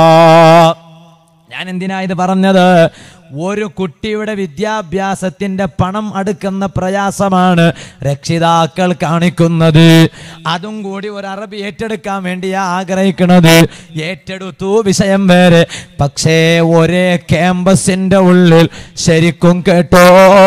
ഞാൻ എന്തിനാ ഇത് പറഞ്ഞത് ഒരു കുട്ടിയുടെ വിദ്യാഭ്യാസത്തിന്റെ പണം അടുക്കുന്ന പ്രയാസമാണ് രക്ഷിതാക്കൾ കാണിക്കുന്നത് അതും കൂടി ഒരു അറബി ഏറ്റെടുക്കാൻ വേണ്ടിയാ ആഗ്രഹിക്കുന്നത് ഏറ്റെടുത്തു വിഷയം വേറെ പക്ഷേ ഒരേ ക്യാമ്പസിന്റെ ഉള്ളിൽ ശരിക്കും കേട്ടോ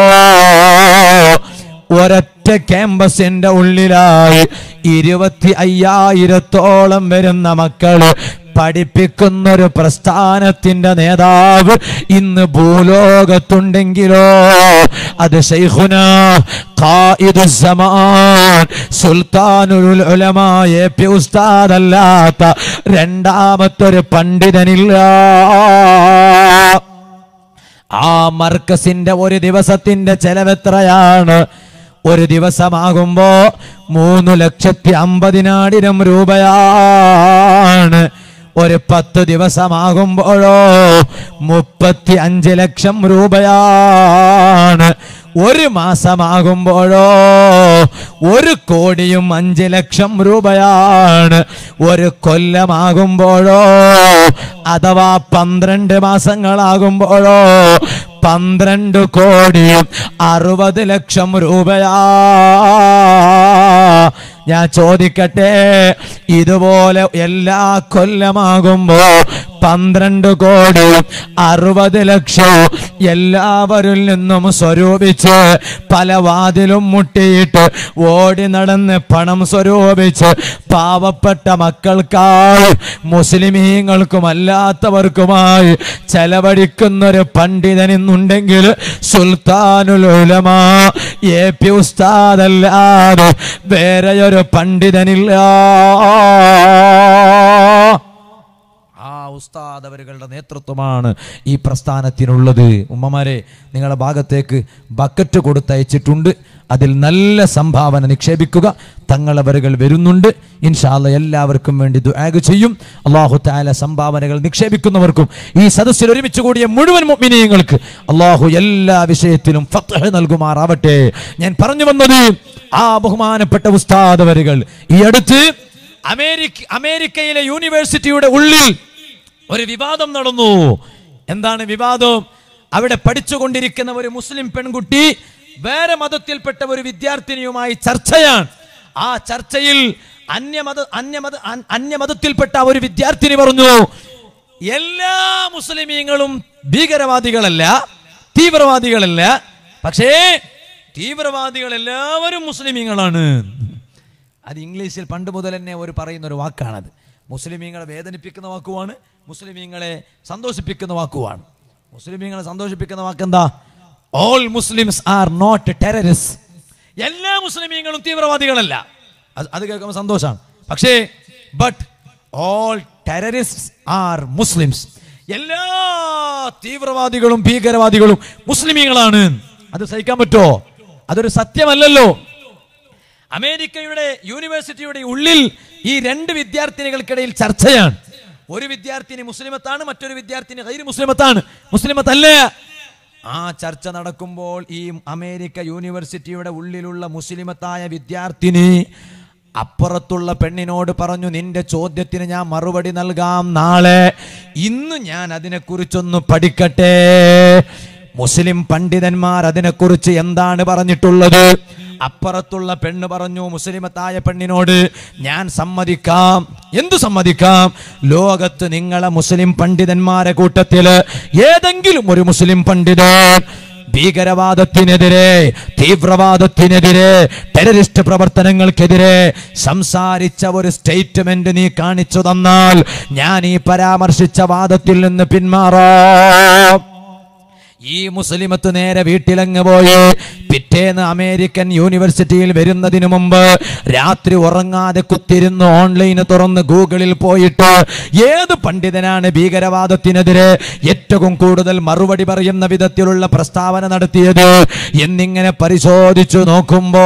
ഒരൊറ്റ ക്യാമ്പസിന്റെ ഉള്ളിലായി ഇരുപത്തി അയ്യായിരത്തോളം വരുന്ന മക്കള് പഠിപ്പിക്കുന്നൊരു പ്രസ്ഥാനത്തിന്റെ നേതാവ് ഇന്ന് ഭൂലോകത്തുണ്ടെങ്കിലോ അത് ശൈഖുന ഖായിദുസ്സമാൻ സുൽത്താനുൽ ഉലമാ എ പി ഉസ്താദല്ലാത്ത രണ്ടാമത്തൊരു പണ്ഡിതനില്ല ആ മർക്കസിന്റെ ഒരു ദിവസത്തിന്റെ ചെലവെത്രയാണ് ഒരു ദിവസമാകുമ്പോ മൂന്ന് ലക്ഷത്തി അമ്പതിനായിരം രൂപയാണ് ഒരു പത്ത് ദിവസമാകുമ്പോഴോ മുപ്പത്തി അഞ്ച് ലക്ഷം രൂപയാണ് ഒരു മാസമാകുമ്പോഴോ ഒരു കോടിയും അഞ്ച് ലക്ഷം രൂപയാണ് ഒരു കൊല്ലമാകുമ്പോഴോ അഥവാ പന്ത്രണ്ട് മാസങ്ങളാകുമ്പോഴോ പന്ത്രണ്ട് കോടിയും അറുപത് ലക്ഷം രൂപയാ ഞാൻ ചോദിക്കട്ടെ ഇതുപോലെ എല്ലാ കൊല്ലമാകുമ്പോ പന്ത്രണ്ട് കോടി അറുപത് ലക്ഷം എല്ലാവരിൽ നിന്നും സ്വരൂപിച്ച് പല വാതിലും മുട്ടിയിട്ട് ഓടി നടന്ന് പണം സ്വരൂപിച്ച് പാവപ്പെട്ട മക്കൾക്കായി മുസ്ലിമീങ്ങൾക്കും അല്ലാത്തവർക്കുമായി ചെലവഴിക്കുന്നൊരു പണ്ഡിതൻ ഇന്നുണ്ടെങ്കിൽ സുൽത്താനുൽ ഉലമാ എ പി ഉസ്താദല്ലാതെ വേറെയൊരു പണ്ഡിതനില്ല ആ ഉസ്താദ് അവരുടെ നേതൃത്വമാണ് ഈ പ്രസ്ഥാനത്തിനുള്ളത് ഉമ്മമാരെ നിങ്ങളുടെ ഭാഗത്തേക്ക് ബക്കറ്റ് കൊടുത്തയച്ചിട്ടുണ്ട് അതിൽ നല്ല സംഭാവന നിക്ഷേപിക്കുക തങ്ങളവരുകൾ വരുന്നുണ്ട് ഇൻഷാല്ല എല്ലാവർക്കും വേണ്ടി ദുആഗ് ചെയ്യും അള്ളാഹു താല സംഭാവനകൾ നിക്ഷേപിക്കുന്നവർക്കും ഈ സദസ്സിൽ ഒരുമിച്ച് കൂടിയ മുഴുവൻ മുഅ്മിനീങ്ങൾക്ക് അള്ളാഹു എല്ലാ വിഷയത്തിലും ഫത്ഹ് നൽകുമാറാവട്ടെ ഞാൻ പറഞ്ഞു വന്നത് ആ ബഹുമാനപ്പെട്ട ഉസ്താദ് അവരുകൾ ഈ അടുത്ത് അമേരിക്ക അമേരിക്കയിലെ യൂണിവേഴ്സിറ്റിയുടെ ഉള്ളിൽ ഒരു വിവാദം നടന്നു എന്താണ് വിവാദം അവിടെ പഠിച്ചുകൊണ്ടിരിക്കുന്ന ഒരു മുസ്ലിം പെൺകുട്ടി വേറെ മതത്തിൽപ്പെട്ട ഒരു വിദ്യാർത്ഥിനിയുമായി ചർച്ചയാണ് ആ ചർച്ചയിൽ അന്യമത അന്യമത അൻ- അന്യമതത്തിൽപ്പെട്ട ഒരു വിദ്യാർത്ഥിനി പറഞ്ഞു എല്ലാ മുസ്ലിമീങ്ങളും ഭീകരവാദികളല്ല തീവ്രവാദികളല്ല പക്ഷേ തീവ്രവാദികൾ എല്ലാവരും മുസ്ലിമീങ്ങളാണ് അത് ഇംഗ്ലീഷിൽ പണ്ട് മുതൽ തന്നെ ഒരു പറയുന്ന ഒരു വാക്കാണത് മുസ്ലിമീങ്ങളെ വേദനിപ്പിക്കുന്ന വാക്കുവാണ് മുസ്ലിമീങ്ങളെ സന്തോഷിപ്പിക്കുന്ന വാക്കുവാണ് മുസ്ലിമീങ്ങളെ സന്തോഷിപ്പിക്കുന്ന വാക്കെന്താ all Muslims are not terrorist എല്ലാ മുസ്ലിമീങ്ങളും തീവ്രവാദികളല്ല അത് അത് കേൾക്കുമ്പോൾ സന്തോഷമാണ് പക്ഷേ but all terrorist are Muslims എല്ലാ തീവ്രവാദികളും ഭീകരവാദികളും മുസ്ലിമീങ്ങളാണ് അത് സഹിക്കാൻ പറ്റുമോ അതൊരു സത്യമല്ലല്ലോ അമേരിക്കയുടെ യൂണിവേഴ്സിറ്റിയുടെ ഉള്ളിൽ ഈ രണ്ട് വിദ്യാർത്ഥിനികൾക്കിടയിൽ ചർച്ചയാണ് ഒരു വിദ്യാർത്ഥിനി മുസ്ലിമത്താണ് മറ്റൊരു വിദ്യാർത്ഥിനി ഗൈർ മുസ്ലിമത്താണ് മുസ്ലിമത്തല്ല ആ ചർച്ച നടക്കുമ്പോൾ ഈ അമേരിക്ക യൂണിവേഴ്സിറ്റിയുടെ ഉള്ളിലുള്ള മുസ്ലിമത്തായ വിദ്യാർത്ഥിനി അപ്പുറത്തുള്ള പെണ്ണിനോട് പറഞ്ഞു നിന്റെ ചോദ്യത്തിന് ഞാൻ മറുപടി നൽകാം നാളെ ഇന്ന് ഞാൻ അതിനെക്കുറിച്ചൊന്ന് പഠിക്കട്ടെ മുസ്ലിം പണ്ഡിതന്മാർ അതിനെക്കുറിച്ച് എന്താണ് പറഞ്ഞിട്ടുള്ളത് അപ്പുറത്തുള്ള പെണ്ണ് പറഞ്ഞു മുസ്ലിമത്തായ പെണ്ണിനോട് ഞാൻ സമ്മതിക്കാം എന്തു സമ്മതിക്കാം ലോകത്ത് നിങ്ങളെ മുസ്ലിം പണ്ഡിതന്മാരെ കൂട്ടത്തില് ഏതെങ്കിലും ഒരു മുസ്ലിം പണ്ഡിതൻ ഭീകരവാദത്തിനെതിരെ തീവ്രവാദത്തിനെതിരെ ടെററിസ്റ്റ് പ്രവർത്തനങ്ങൾക്കെതിരെ സംസാരിച്ച ഒരു സ്റ്റേറ്റ്മെന്റ് നീ കാണിച്ചു തന്നാൽ ഞാൻ ഈ പരാമർശിച്ച വാദത്തിൽ നിന്ന് പിന്മാറാം ഈ മുസ്ലിമത്ത് നേരെ വീട്ടിലങ്ങ് പോയി പിറ്റേന്ന് അമേരിക്കൻ യൂണിവേഴ്സിറ്റിയിൽ വരുന്നതിന് മുമ്പ് രാത്രി ഉറങ്ങാതെ കുത്തിരുന്ന് ഓൺലൈൻ തുറന്ന് ഗൂഗിളിൽ പോയിട്ട് ഏത് പണ്ഡിതനാണ് ഭീകരവാദത്തിനെതിരെ ഏറ്റവും കൂടുതൽ മറുപടി പറയുന്ന വിധത്തിലുള്ള പ്രസ്താവന നടത്തിയത് എന്നിങ്ങനെ പരിശോധിച്ചു നോക്കുമ്പോ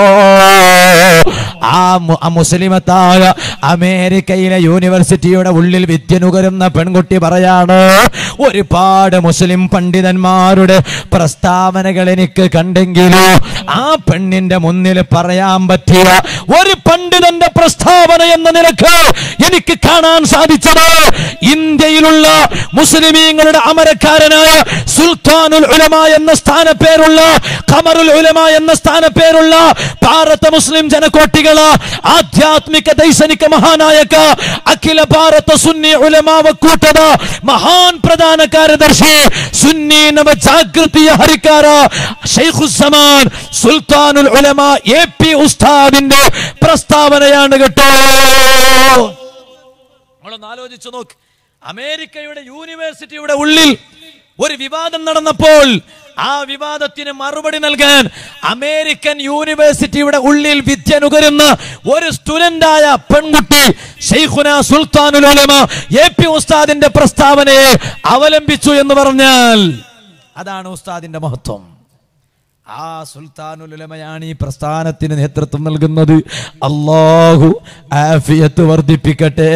ആ മു- ആ മുസ്ലിമത്തായ അമേരിക്കയിലെ യൂണിവേഴ്സിറ്റിയുടെ ഉള്ളിൽ വിദ്യ നുകരുന്ന പെൺകുട്ടി പറയാണ് ഒരുപാട് മുസ്ലിം പണ്ഡിതന്മാരുടെ പ്രസ്താവനകൾ എനിക്ക് കണ്ടെങ്കിലും ആ പെണ്ണിന്റെ മുന്നിൽ പറയാൻ പറ്റിയ ഒരു പണ്ഡിതന്റെ പ്രസ്താവന എന്ന നിലക്ക് എനിക്ക് കാണാൻ സാധിച്ചത് ഇന്ത്യയിലുള്ള മുസ്ലിമീങ്ങളുടെ അമരക്കാരനായ സുൽത്താനുൽ ഉലമ എന്ന സ്ഥാനപ്പേരുള്ള ഖമറുൽ ഉലമ എന്ന സ്ഥാനപ്പേരുള്ള ഭാരത മുസ്ലിം ജനകോട്ടികള ആധ്യാത്മിക ദൈസനിക മഹാനായക അഖില ഭാരത സുന്നി ഉലമ ಒಕ್ಕೂಟದ ಮಹಾನ್ ಪ್ರಧಾನ ಕಾರ್ಯದರ್ಶಿ ಸುನ್ನಿ ನವ ಜಾಗೃತಿಯ ಹರಿಕಾರ ഷെയ്ഖുസമാൻ സുൽത്താനുൽ ഉലമ എ പി ഉസ്താദിന്റെ പ്രസ്താവനയാണ് കേട്ടോ നമ്മളൊന്ന് ആലോചിച്ചു നോക്ക് അമേരിക്കയുടെ യൂണിവേഴ്സിറ്റിയുടെ ഉള്ളിൽ ഒരു വിവാദം നടന്നപ്പോൾ ആ വിവാദത്തിന് മറുപടി നൽകാൻ അമേരിക്കൻ യൂണിവേഴ്സിറ്റിയുടെ ഉള്ളിൽ വിദ്യ നുകരുന്ന ഒരു സ്റ്റുഡന്റായ പെൺകുട്ടി ഷെയ്ഖുന സുൽത്താനുൽ ഉലമ എ പി ഉസ്താദിന്റെ പ്രസ്താവനയെ അവലംബിച്ചു എന്ന് പറഞ്ഞാൽ അതാണ് ഉസ്താദിന്റെ മഹത്വം ആ സുൽത്താനുലമയാണ് ഈ പ്രസ്ഥാനത്തിന് നേതൃത്വം നൽകുന്നത് അള്ളാഹു ആഫിയത്ത് വർദ്ധിപ്പിക്കട്ടെ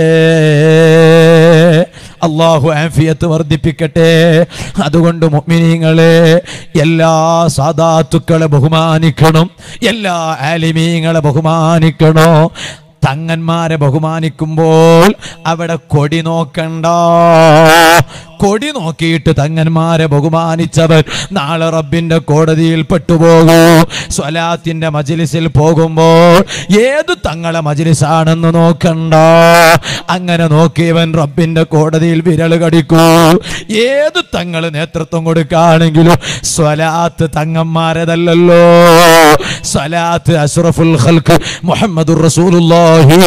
അള്ളാഹു ആഫിയത്ത് വർദ്ധിപ്പിക്കട്ടെ അതുകൊണ്ട് മുഅ്മിനീങ്ങളെ എല്ലാ സാദാത്തുക്കളെ ബഹുമാനിക്കണം എല്ലാ ആലിമീങ്ങളെ ബഹുമാനിക്കണം തങ്ങന്മാരെ ബഹുമാനിക്കുമ്പോൾ അവിടെ കൊടി നോക്കണ്ട കൊടി നോക്കിയിട്ട് തങ്ങന്മാരെ ബഹുമാനിച്ചവൻ നാളെ റബ്ബിന്റെ കോടതിയിൽ പെട്ടുപോകൂ സ്വലാത്തിന്റെ മജിലിസിൽ പോകുമ്പോൾ ഏത് തങ്ങളെ മജിലിസാണെന്ന് നോക്കണ്ട അങ്ങനെ നോക്കിയവൻ റബ്ബിന്റെ കോടതിയിൽ വിരൽ കടിക്കൂ ഏത് തങ്ങൾ നേതൃത്വം കൊടുക്കുകയാണെങ്കിലും സ്വലാത്ത് തങ്ങന്മാരതല്ലല്ലോ സ്വലാത്ത് അഷ്റഫുൽ ഖൽക്ക് മുഹമ്മദുർ റസൂലുള്ളാഹി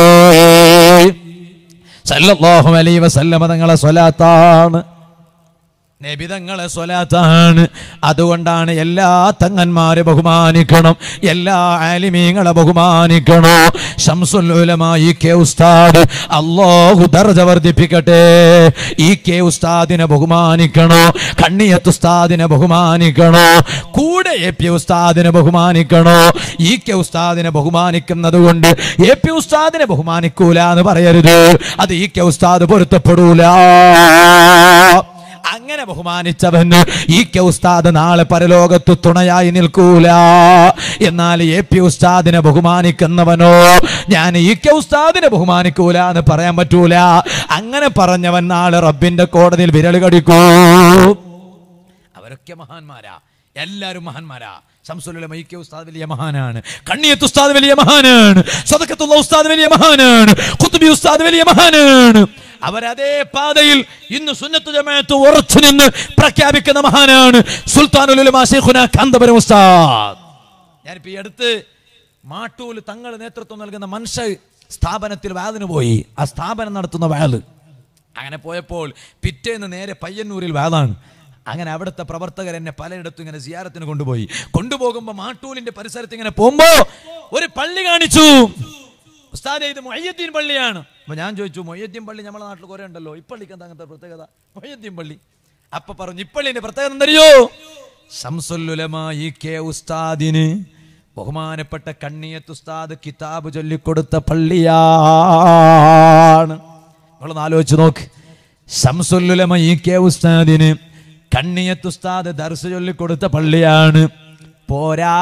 സല്ലല്ലാഹു അലൈഹി വസല്ലമ തങ്ങളെ സ്വലാത്താണ് നബിതങ്ങളെ സ്വലാത്താണ് അതുകൊണ്ടാണ് എല്ലാ തങ്ങന്മാരെ ബഹുമാനിക്കണം എല്ലാ ആലിമീങ്ങളെ ബഹുമാനിക്കണം ഷംസുൽ ഉലമ ഈ കെ ഉസ്താദ് അല്ലാഹു ദർജ വർദ്ധിപ്പിക്കട്ടെ ഈ കെ ഉസ്താദിനെ ബഹുമാനിക്കണോ കണ്ണിയത്ത് ഉസ്താദിനെ ബഹുമാനിക്കണോ കൂടെ എ പി ഉസ്താദിനെ ബഹുമാനിക്കണോ ഈ കെ ഉസ്താദിനെ ബഹുമാനിക്കുന്നത് കൊണ്ട് എ പി ഉസ്താദിനെ ബഹുമാനിക്കൂല എന്ന് പറയരുത് അത് ഈ കെ ഉസ്താദ് പൊരുത്തപ്പെടൂല അങ്ങനെ ബഹുമാനിച്ചവന് ഈ കെ ഉസ്താദ് നാളെ പരലോകത്ത് തുണയായി നിൽക്കൂല എന്നാൽ എ പി ഉസ്താദിനെ ബഹുമാനിക്കുന്നവനോ ഞാൻ ഈ കെ ഉസ്താദിനെ ബഹുമാനിക്കൂല എന്ന് പറയാൻ പറ്റൂല അങ്ങനെ പറഞ്ഞവൻ നാളെ റബ്ബിന്റെ കോടതിയിൽ വിരൽ കടിക്കൂ അവരൊക്കെ മഹാന്മാരാ എല്ലാരും മഹാന്മാരാ ശംസുലുള്ള മൈക്യ ഉസ്താദ് വലിയ മഹാനാണ് കണ്ണിയത്ത് ഉസ്താദ് വലിയ മഹാനാണ് സ്വതക്കത്തുള്ള ഉസ്താദ് വലിയ മഹാനാണ് കുത്തുബി ഉസ്താദ് വലിയ മഹാനാണ് അവരതേ പാതയിൽ ഇന്ന് സുന്നത്ത് ജമാഅത്ത് ഉറച്ചു നിന്ന് പ്രഖ്യാപിക്കുന്ന മഹാനാണ് സുൽത്താനുൽ ഉലമാ ശൈഖുന കാന്തപുരം ഉസ്താദ് ഞാനിപ്പോ ഈ അടുത്ത് മാട്ടൂല് തങ്ങൾ നേതൃത്വം നൽകുന്ന മനുഷ്യ സ്ഥാപനത്തിൽ വാതിന് പോയി ആ സ്ഥാപനം നടത്തുന്ന വാല് അങ്ങനെ പോയപ്പോൾ പിറ്റേന്ന് നേരെ പയ്യന്നൂരിൽ വാതാണ് അങ്ങനെ അവിടുത്തെ പ്രവർത്തകർ എന്നെ പലയിടത്തും ഇങ്ങനെ സിയാറത്തിന് കൊണ്ടുപോയി കൊണ്ടുപോകുമ്പോൾ മാട്ടൂലിന്റെ പരിസരത്ത് ഇങ്ങനെ പോകുമ്പോ ഒരു പള്ളി കാണിച്ചു ഉസ്താദെ ഇത് മൊയ്യദ്ദീൻ പള്ളിയാണ് അപ്പൊ ഞാൻ ചോദിച്ചു മൊയ്യദ്ദീൻ പള്ളി നമ്മുടെ നാട്ടിൽ കുറെ ഉണ്ടല്ലോ ഇപ്പള്ളിക്ക് എന്താ അങ്ങനത്തെ പ്രത്യേകത മൊയ്യദ്ദീൻ പള്ളി അപ്പൊ പറഞ്ഞു ഇപ്പള്ളിന്റെ പ്രത്യേകത എന്തറിയോ ശംസുല്ലുലമ ഈ കെ ഉസ്താദിന് ബഹുമാനപ്പെട്ട കണ്ണിയത്ത് ഉസ്താദ് കിതാബ് ചൊല്ലിക്കൊടുത്ത പള്ളിയാണ് നിങ്ങളൊന്ന് ആലോചിച്ച് നോക്ക് ശംസുല്ലുലമ ഈ കെ ഉസ്താദിന് കണ്ണിയത്ത് ഉസ്താദ് ദർസ് ചൊല്ലിക്കൊടുത്ത പള്ളിയാണ് പോരാ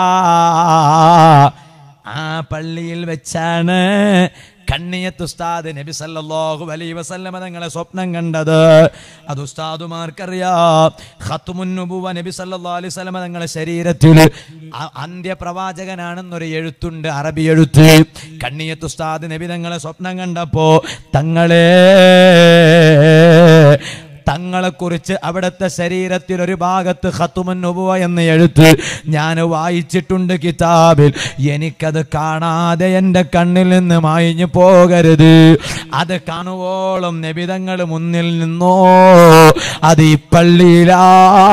ആ പള്ളിയിൽ വെച്ചാണ് കണ്ണിയത്ത് ഉസ്താദ് നബി സല്ലല്ലാഹു അലൈഹി വസല്ലമ തങ്ങളെ സ്വപ്നം കണ്ടത് അത് ഉസ്താദുമാർക്കറിയാം ഖത്തുമുൻ നുബുവ നബി സല്ലല്ലാഹു അലൈഹി വസല്ലമ തങ്ങളെ ശരീരത്തിൽ അ- അന്ത്യപ്രവാചകനാണെന്നൊരു എഴുത്തുണ്ട് അറബി എഴുത്ത് കണ്ണിയത്ത് ഉസ്താദ് നബി തങ്ങളെ സ്വപ്നം കണ്ടപ്പോ തങ്ങളെ തങ്ങളെക്കുറിച്ച് അവിടുത്തെ ശരീരത്തിൽ ഒരു ഭാഗത്ത് ഖത്തുമൻ നുബുവ എന്ന് എഴുത്ത് ഞാൻ വായിച്ചിട്ടുണ്ട് കിതാബിൽ എനിക്കത് കാണാതെ എൻ്റെ കണ്ണിൽ നിന്ന് മായിഞ്ഞു പോകരുത് അത് കാണുവോളം നബിതങ്ങൾ മുന്നിൽ നിന്നോ അത് ഈ പള്ളിയിലാ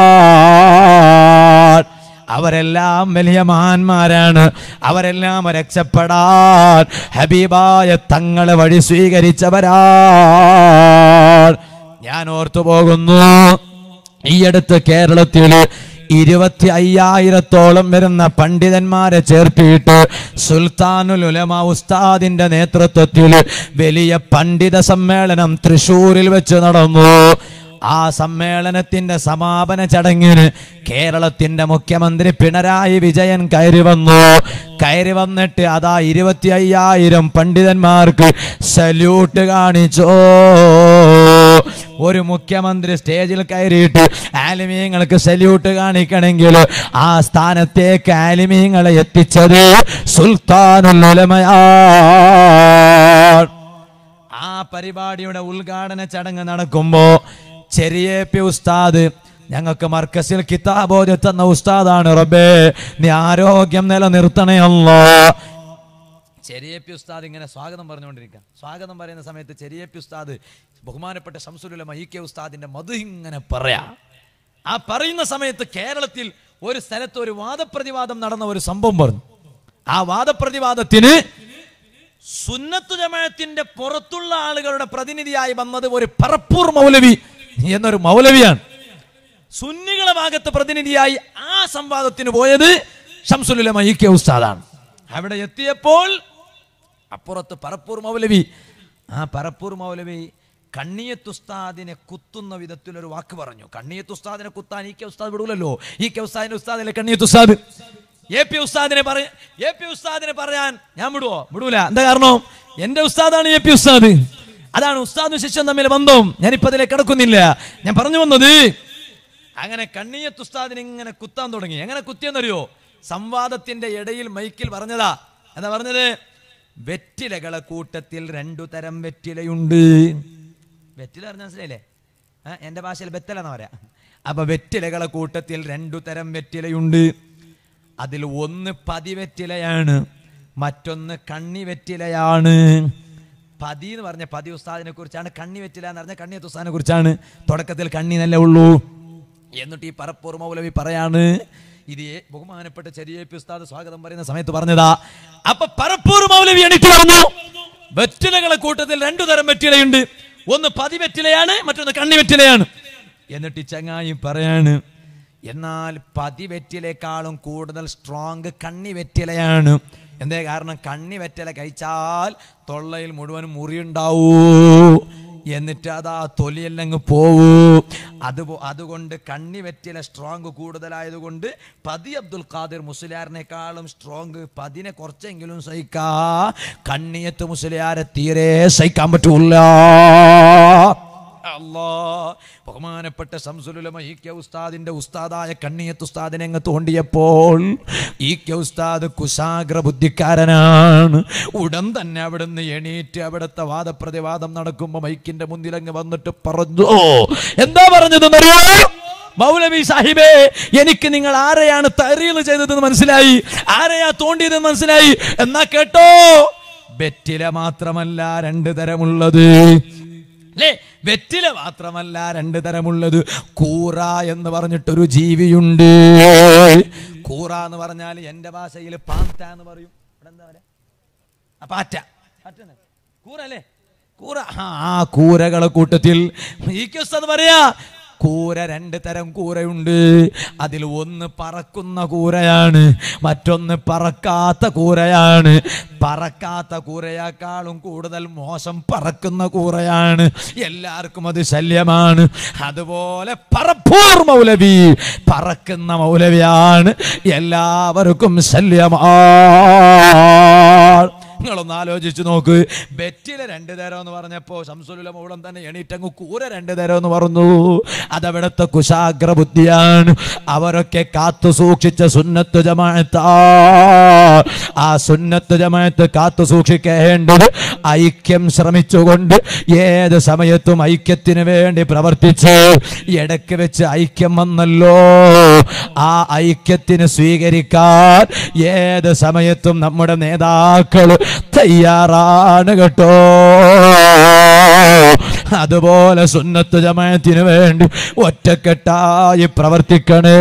അവരെല്ലാം വലിയ മഹാന്മാരാണ് അവരെല്ലാം രക്ഷപ്പെടാൻ ഹബീബായ തങ്ങളെ വഴി സ്വീകരിച്ചവരാണ് ഞാൻ ഓർത്തു പോകുന്നു ഈ അടുത്ത് കേരളത്തിൽ ഇരുപത്തി അയ്യായിരത്തോളം വരുന്ന പണ്ഡിതന്മാരെ ചേർത്തിയിട്ട് സുൽത്താനുൽ ഉലമ ഉസ്താദിന്റെ നേതൃത്വത്തിൽ വലിയ പണ്ഡിത സമ്മേളനം തൃശൂരിൽ വെച്ച് നടന്നു ആ സമ്മേളനത്തിന്റെ സമാപന ചടങ്ങിന് കേരളത്തിന്റെ മുഖ്യമന്ത്രി പിണറായി വിജയൻ കയറി വന്നു കയറി വന്നിട്ട് അതാ ഇരുപത്തി അയ്യായിരം പണ്ഡിതന്മാർക്ക് സല്യൂട്ട് കാണിച്ചോ ഒരു മുഖ്യമന്ത്രി സ്റ്റേജിൽ കയറിയിട്ട് ആലിമീങ്ങൾക്ക് സല്യൂട്ട് കാണിക്കണമെങ്കിൽ ആ സ്ഥാനത്തേക്ക് ആലിമീങ്ങളെ എത്തിച്ചത് സുൽത്താനുൽ ഉലമയാണ് ആ പരിപാടിയുടെ ഉദ്ഘാടന ചടങ്ങ് നടക്കുമ്പോ ചെറിയ പി ഉസ്താദ് ഞങ്ങൾക്ക് മർക്കസിൽ കിതാബോധ തന്ന ഉസ്താദാണ് റബ്ബേ നീ ആരോഗ്യം നിലനിർത്തണേ അല്ലോ ചെറിയ പി ഉസ്താദ് ഇങ്ങനെ സ്വാഗതം പറഞ്ഞുകൊണ്ടിരിക്കുക സ്വാഗതം പറയുന്ന സമയത്ത് ചെറിയ പി ഉസ്താദ് ബഹുമാനപ്പെട്ട ശംസുലുലമ ഇ കെ ഉസ്താദിന്റെ മധു ഇങ്ങനെ പറയാ ആ പറയുന്ന സമയത്ത് കേരളത്തിൽ ഒരു സ്ഥലത്ത് ഒരു വാദപ്രതിവാദം നടന്ന ഒരു സംഭവം പറഞ്ഞു ആ വാദപ്രതിവാദത്തിന് സുന്നത്തു ജമാഅത്തിന്റെ പുറത്തുള്ള ആളുകളുടെ പ്രതിനിധിയായി വന്നത് ഒരു പറപ്പൂർ മൗലവി എന്നൊരു മൗലവിയാണ് സുന്നികളെ ഭാഗത്ത് പ്രതിനിധിയായി ആ സംവാദത്തിന് പോയത് ഷംസുലുലമ ഇ കെ ഉസ്താദാണ് അവിടെ എത്തിയപ്പോൾ അപ്പുറത്ത് പറപ്പൂർ മൗലവി ആ പറപ്പൂർ മൗലവി കണ്ണിയത്ത് ഉസ്താദിനെ കുത്തുന്ന വിധത്തിൽ ഒരു വാക്ക് പറഞ്ഞു കണ്ണിയത്ത് ഉസ്താദിനെ കുത്താൻ ഈ കെ ഉസ്താദ് വിടൂലല്ലോ ഈ കെ ഉസ്താദിന്റെ ഉസ്താദിലെ കണ്ണിയത്ത് ഉസ്താദ് എ പി ഉസ്താദിനെ പറ എ പി ഉസ്താദിനെ പറയാൻ ഞാൻ വിടുവോ വിടൂല എന്താ കാരണം എന്റെ ഉസ്താദാണ് എ പി ഉസ്താദ് അതാണ് ഉസ്താദും ശിഷ്യൻ തമ്മിൽ ബന്ധവും ഞാനിപ്പോ അതിലേക്ക് കിടക്കുന്നില്ല ഞാൻ പറഞ്ഞു വന്നത് അങ്ങനെ കണ്ണിയത്ത് ഉസ്താദിനെ ഇങ്ങനെ കുത്താൻ തുടങ്ങി എങ്ങനെ കുത്തിയെന്നറിയോ സംവാദത്തിന്റെ ഇടയിൽ മൈക്കിൽ പറഞ്ഞതാ എന്താ പറഞ്ഞത് വെറ്റിലകളെ കൂട്ടത്തിൽ രണ്ടു തരം വെറ്റിലയുണ്ട് വെറ്റില പറഞ്ഞ മനസ്സിലായില്ലേ ആ, എന്റെ ഭാഷയിൽ വെത്തല എന്നാ പറയാ അപ്പൊ വെറ്റിലകളെ കൂട്ടത്തിൽ രണ്ടു തരം വെറ്റിലയുണ്ട് അതിൽ ഒന്ന് പതിവെറ്റിലയാണ് മറ്റൊന്ന് കണ്ണി വെറ്റിലയാണ് പതി എന്ന് പറഞ്ഞ പതി ഉസ്താദിനെ കുറിച്ചാണ് കണ്ണി വെറ്റില എന്ന് പറഞ്ഞ കണ്ണിയത്ത് ഉസ്താദിനെ കുറിച്ചാണ് തുടക്കത്തിൽ കണ്ണി നല്ല ഉള്ളൂ എന്നിട്ട് ഈ പറപ്പൂർ മൗലവി പറയാണ് ഇത് ഏ- ബഹുമാനപ്പെട്ട ചെറിയ പി ഉസ്താദ് സ്വാഗതം പറയുന്ന സമയത്ത് പറഞ്ഞതാ അപ്പൊ പറപ്പൂർ മൗലവി എണീറ്റ് പറഞ്ഞു വെറ്റിലകളെ കൂട്ടത്തിൽ രണ്ടു തരം വെറ്റിലയുണ്ട് ഒന്ന് പതി വെറ്റിലയാണ് മറ്റൊന്ന് കണ്ണി വെറ്റിലയാണ് എന്നിട്ട് ഈ ചങ്ങായി പറയാണ് എന്നാൽ പതി വെറ്റിലേക്കാളും കൂടുതൽ സ്ട്രോങ് കണ്ണി വെറ്റിലയാണ് എന്തേ കാരണം കണ്ണി വെറ്റില കഴിച്ചാൽ തൊള്ളയിൽ മുഴുവൻ മുറിയുണ്ടാവൂ എന്നിട്ട് അതാ തൊലിയെല്ലാം അങ്ങ് പോവൂ അത് അതുകൊണ്ട് കണ്ണി വെറ്റില സ്ട്രോങ് കൂടുതലായതുകൊണ്ട് പതി അബ്ദുൽ ഖാദിർ മുസ്ലിയാറിനേക്കാളും സ്ട്രോങ് പതിനെ കുറച്ചെങ്കിലും സഹിക്കാ കണ്ണിയത്ത് മുസ്ലിയാരെ തീരെ സഹിക്കാൻ പറ്റൂല അല്ലാ ബഹുമാനപ്പെട്ട ശംസുലുലമ ഈ കെ ഉസ്താദിന്റെ ഉസ്താദായ കണ്ണിയത്ത് ഉസ്താദിനെ അങ്ങ് തോണ്ടിയപ്പോൾ ഈ കെ ഉസ്താദ് കുശാഗ്ര ബുദ്ധിക്കാരനാണ് ഉടൻ തന്നെ അവിടുന്ന് എണീറ്റ് അവിടുത്തെ വാദപ്രതിവാദം നടക്കുമ്പോൾ മൈക്കിന്റെ മുന്നിൽ അങ്ങ് വന്നിട്ട് പറഞ്ഞു എന്താ പറഞ്ഞതെന്നറിയോ മൗലവി സാഹിബേ എനിക്ക് നിങ്ങൾ ആരെയാണ് തരീൽ ചെയ്തതെന്ന് മനസ്സിലായി ആരെയാ തോണ്ടിയതെന്ന് മനസ്സിലായി എന്നാ കേട്ടോ വെറ്റില മാത്രമല്ല രണ്ട് തരമുള്ളത് അല്ലേ വെറ്റില മാത്രമല്ല രണ്ട് തരമുള്ളത് കൂറ എന്ന് പറഞ്ഞിട്ടൊരു ജീവിയുണ്ട് കൂറ എന്ന് പറഞ്ഞാൽ എന്റെ ഭാഷയിൽ പാറ്റ എന്ന് പറയും ഇവിടെ എന്താ പറയാ ആ, പാറ്റ പാറ്റ കൂറ അല്ലേ കൂറ ആ, ആ കൂരകളെ കൂട്ടത്തിൽ ഈ ക്വസ് എന്ന് പറയാ കൂര രണ്ട് തരം കൂരയുണ്ട് അതിൽ ഒന്ന് പറക്കുന്ന കൂരയാണ് മറ്റൊന്ന് പറക്കാത്ത കൂരയാണ് പറക്കാത്ത കൂരയേക്കാളും കൂടുതൽ മോശം പറക്കുന്ന കൂരയാണ് എല്ലാവർക്കും അത് ശല്യമാണ് അതുപോലെ പറപ്പൂർ മൗലവി പറക്കുന്ന മൗലവിയാണ് എല്ലാവർക്കും ശല്യമാണ് നിങ്ങളൊന്ന് ആലോചിച്ച് നോക്ക് ബെറ്റിലെ രണ്ട് തരം എന്ന് പറഞ്ഞപ്പോ ശംസുലുല മൂടം തന്നെ എണീറ്റങ്ങ് കൂര രണ്ട് തരം എന്ന് പറഞ്ഞു അതവിടുത്തെ കുശാഗ്ര ബുദ്ധിയാണ് അവരൊക്കെ കാത്തു സൂക്ഷിച്ച സുന്നത്ത് ജമാഅത്താ ആ സുന്നത്ത് ജമാഅത്ത് കാത്തു സൂക്ഷിക്കേണ്ടത് ഐക്യം ശ്രമിച്ചുകൊണ്ട് ഏത് സമയത്തും ഐക്യത്തിന് വേണ്ടി പ്രവർത്തിച്ച് ഇടയ്ക്ക് വെച്ച് ഐക്യം വന്നല്ലോ ആ ഐക്യത്തിന് സ്വീകരിക്കാൻ ഏത് സമയത്തും നമ്മുടെ നേതാക്കൾ തയ്യാറാണ് കേട്ടോ അതുപോലെ സുന്നത്ത് ജമായത്തിന് വേണ്ടി ഒറ്റക്കെട്ടായി പ്രവർത്തിക്കണേ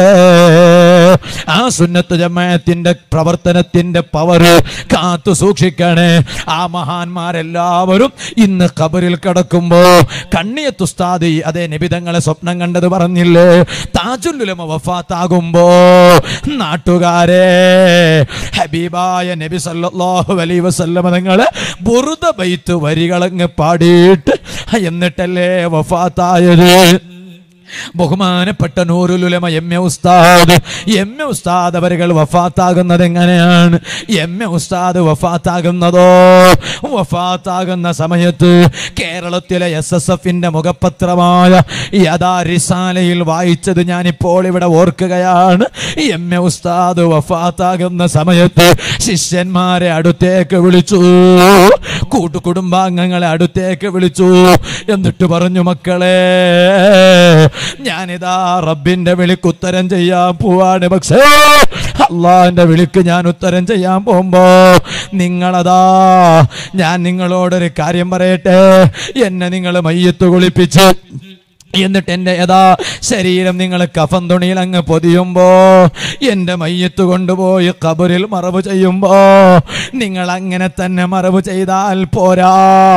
ആ സുന്നത്ത് ജമായത്തിന്റെ പ്രവർത്തനത്തിന്റെ പവർ കാത്തു സൂക്ഷിക്കണേ ആ മഹാന്മാരെല്ലാവരും ഇന്ന് ഖബറിൽ കിടക്കുമ്പോ കണ്ണിയത്തുസ്താദി അതേ നിബിതങ്ങളെ സ്വപ്നം കണ്ടത് പറഞ്ഞില്ലേ താജുല്ലുലമ വഫാത്താകുമ്പോ നാട്ടുകാരെ ഹബീബായ നബി സല്ലല്ലാഹു അലൈഹി വസല്ലമ തങ്ങളെ ബുറുദ ബൈത്ത് വരികളങ്ങ് പാടിയിട്ട് എന്നിട്ടല്ലേ വഫാത്തായത് ബഹുമാനപ്പെട്ട നൂറുലുലമ എം എ ഉസ്താദ് എം എ ഉസ്താദ് അവരുകൾ വഫാത്താകുന്നത് എങ്ങനെയാണ് എം എ ഉസ്താദ് വഫാത്താകുന്നതോ വഫാത്താകുന്ന സമയത്ത് കേരളത്തിലെ എസ് എസ് എഫിന്റെ മുഖപത്രമായ യഥാ റിസാലയിൽ വായിച്ചത് ഞാനിപ്പോൾ ഇവിടെ ഓർക്കുകയാണ് എം എ ഉസ്താദ് വഫാത്താകുന്ന സമയത്ത് ശിഷ്യന്മാരെ അടുത്തേക്ക് വിളിച്ചു കൂട്ടുകുടുംബാംഗങ്ങളെ അടുത്തേക്ക് വിളിച്ചു എന്നിട്ട് പറഞ്ഞു മക്കളെ ഞാനിതാ റബ്ബിന്റെ വിളിക്ക് ഉത്തരം ചെയ്യാൻ പോവാണ് പക്ഷേ അള്ളാഹിന്റെ വിളിക്ക് ഞാൻ ഉത്തരം ചെയ്യാൻ പോകുമ്പോ നിങ്ങളതാ ഞാൻ നിങ്ങളോടൊരു കാര്യം പറയട്ടെ എന്നെ നിങ്ങൾ മയ്യത്ത് കുളിപ്പിച്ച് എന്നിട്ട് എൻ്റെ യഥാ ശരീരം നിങ്ങൾ കഫൻ തുണിയിൽ അങ്ങ് പൊതിയുമ്പോ എൻ്റെ മയ്യത്ത് കൊണ്ടുപോയി കബറിൽ മറവ് ചെയ്യുമ്പോ നിങ്ങൾ അങ്ങനെ തന്നെ മറവ് ചെയ്താൽ പോരാ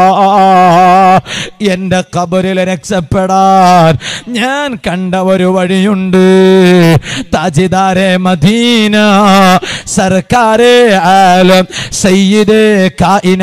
എൻ്റെ കബറിൽ രക്ഷപ്പെടാൻ ഞാൻ കണ്ട ഒരു വഴിയുണ്ട് താജിദാരെ മദീന സർക്കാരെ ആലം സയ്യിദേ കായിന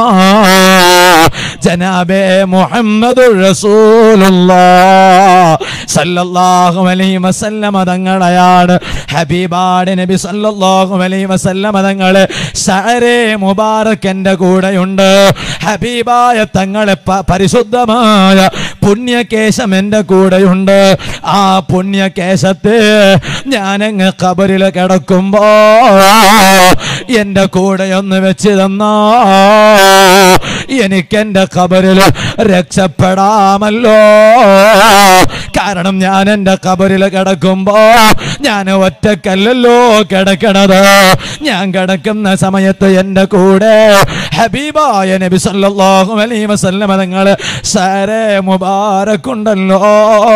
ജനാബേ മുഹമ്മദ് റസൂലുള്ളാഹ് സല്ലല്ലാഹു അലൈഹി വസല്ലമ തങ്ങളെയാണ് ഹബീബാട് നബി സല്ലല്ലാഹു അലൈഹി വസല്ലമ തങ്ങളെ സഅരെ മുബാറക് എൻ്റെ കൂടെയുണ്ട് ഹബീബായ തങ്ങളെ പ- പരിശുദ്ധമായ പുണ്യകേശം എൻ്റെ കൂടെയുണ്ട് ആ പുണ്യകേശത്തെ ഞാനങ്ങ് കബറിൽ കിടക്കുമ്പോ എൻ്റെ കൂടെ ഒന്ന് വെച്ച് തന്നാ എനിക്കെന്റെ കബറിൽ രക്ഷപ്പെടാമല്ലോ കാരണം ഞാൻ എൻ്റെ കബറിൽ കിടക്കുമ്പോ ഞാൻ ഒറ്റക്കല്ലല്ലോ കിടക്കണത് ഞാൻ കിടക്കുന്ന സമയത്ത് എൻ്റെ കൂടെ ഹബീബായ നബി സല്ലല്ലാഹു അലൈഹി വസല്ലമ തങ്ങൾ സരെ മുബാറക്കുണ്ടല്ലോ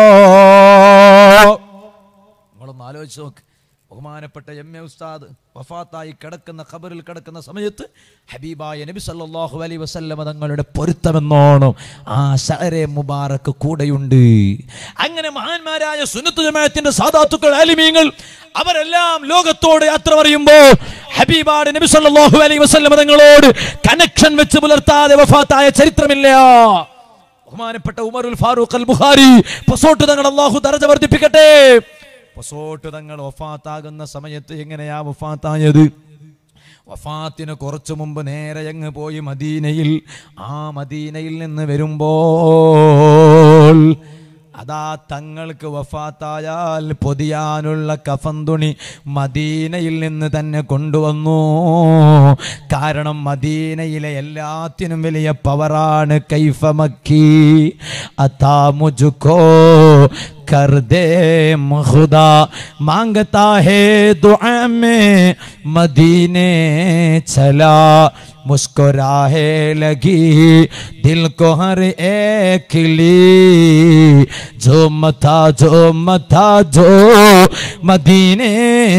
നിങ്ങളൊന്ന് ആലോചിച്ച് നോക്ക് ബഹുമാനപ്പെട്ട എം എ ഉസ്താദ് വഫാത്തായി കിടക്കുന്ന ഖബറിൽ കിടക്കുന്ന സമയത്ത് ഹബീബായ നബി സല്ലല്ലാഹു അലൈഹി വസല്ലമ തങ്ങളുടെ പൊരുത്തമെന്നോണം ആ ഷഅരെ മുബാറക്ക് കൂടെയുണ്ട് അങ്ങനെ മഹാന്മാരായ സുന്നത്ത് ജമാഅത്തിന്റെ സാദാത്തുക്കൾ ആലിമീങ്ങൾ അവരെല്ലാം ലോകത്തോട് യാത്ര പറയുമ്പോൾ ഹബീബാട് നബി സല്ലല്ലാഹു അലൈഹി വസല്ലമ തങ്ങളോട് കണക്ഷൻ വെച്ച് പുലർത്താതെ വഫാത്തായ ചരിത്രമില്ല ബഹുമാനപ്പെട്ട ഉമറുൽ ഫാറൂഖ് അൽ ബുഖാരി പൊസോട്ട് തങ്ങൾ അള്ളാഹു ദർജ വർദ്ധിപ്പിക്കട്ടെ പൊസോട്ട് തങ്ങൾ വഫാത്താകുന്ന സമയത്ത് എങ്ങനെയാ വഫാത്തായത് വഫാത്തിന് കുറച്ചു മുമ്പ് നേരെ അങ്ങ് പോയി മദീനയിൽ ആ മദീനയിൽ നിന്ന് വരുമ്പോൾ അതാ തങ്ങൾക്ക് വഫാത്തായാൽ പൊതിയാനുള്ള കഫൻ തുണി മദീനയിൽ നിന്ന് തന്നെ കൊണ്ടുവന്നു കാരണം മദീനയിലെ എല്ലാത്തിനും വലിയ പവറാണ് കൈഫമക്കി അതാ മുജുക്കോ कर दे खुदा मांगता है दुआ में मदीने चला मुस्कुराहे लगी दिल को हर एक खिली जो मथा जो मथा जो मदीने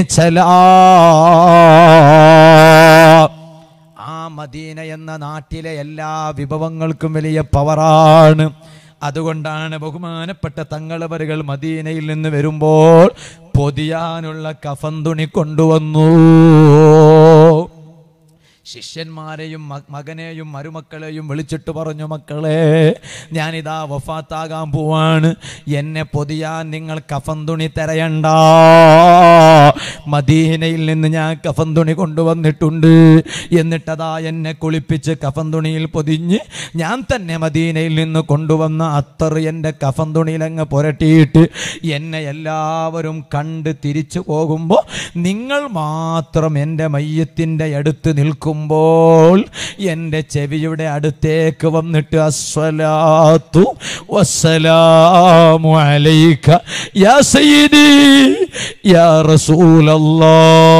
चला ആ മദീന എന്ന നാട്ടിലെ എല്ലാ വിഭവങ്ങൾക്കും വലിയ പവറാണ് അതുകൊണ്ടാണ് ബഹുമാനപ്പെട്ട തങ്ങളവരുകൾ മദീനയിൽ നിന്ന് വരുമ്പോൾ പൊതിയാനുള്ള കഫൻ തുണി കൊണ്ടുവന്നു ശിഷ്യന്മാരെയും മ- മകനെയും മരുമക്കളെയും വിളിച്ചിട്ട് പറഞ്ഞു മക്കളെ ഞാനിതാ വഫാത്താകാൻ പോവാണ് എന്നെ പൊതിയാൻ നിങ്ങൾ കഫൻ തുണി തരയണ്ട മദീനയിൽ നിന്ന് ഞാൻ കഫൻ തുണി കൊണ്ടുവന്നിട്ടുണ്ട് എന്നിട്ടതാ എന്നെ കുളിപ്പിച്ച് കഫൻ തുണിയിൽ പൊതിഞ്ഞ് ഞാൻ തന്നെ മദീനയിൽ നിന്ന് കൊണ്ടുവന്ന അത്തർ എൻ്റെ കഫൻ തുണിയിൽ അങ്ങ് പുരട്ടിയിട്ട് എന്നെ എല്ലാവരും കണ്ട് തിരിച്ചു പോകുമ്പോൾ നിങ്ങൾ മാത്രം എൻ്റെ മയ്യത്തിൻ്റെ അടുത്ത് നിൽക്കുമ്പോൾ എൻ്റെ ചെവിയുടെ അടുത്തേക്ക് വന്നിട്ട് അസ്വലാത്തു വസ്സലാമു അലൈക യാ സയ്യിദി യാ റസൂലല്ലാ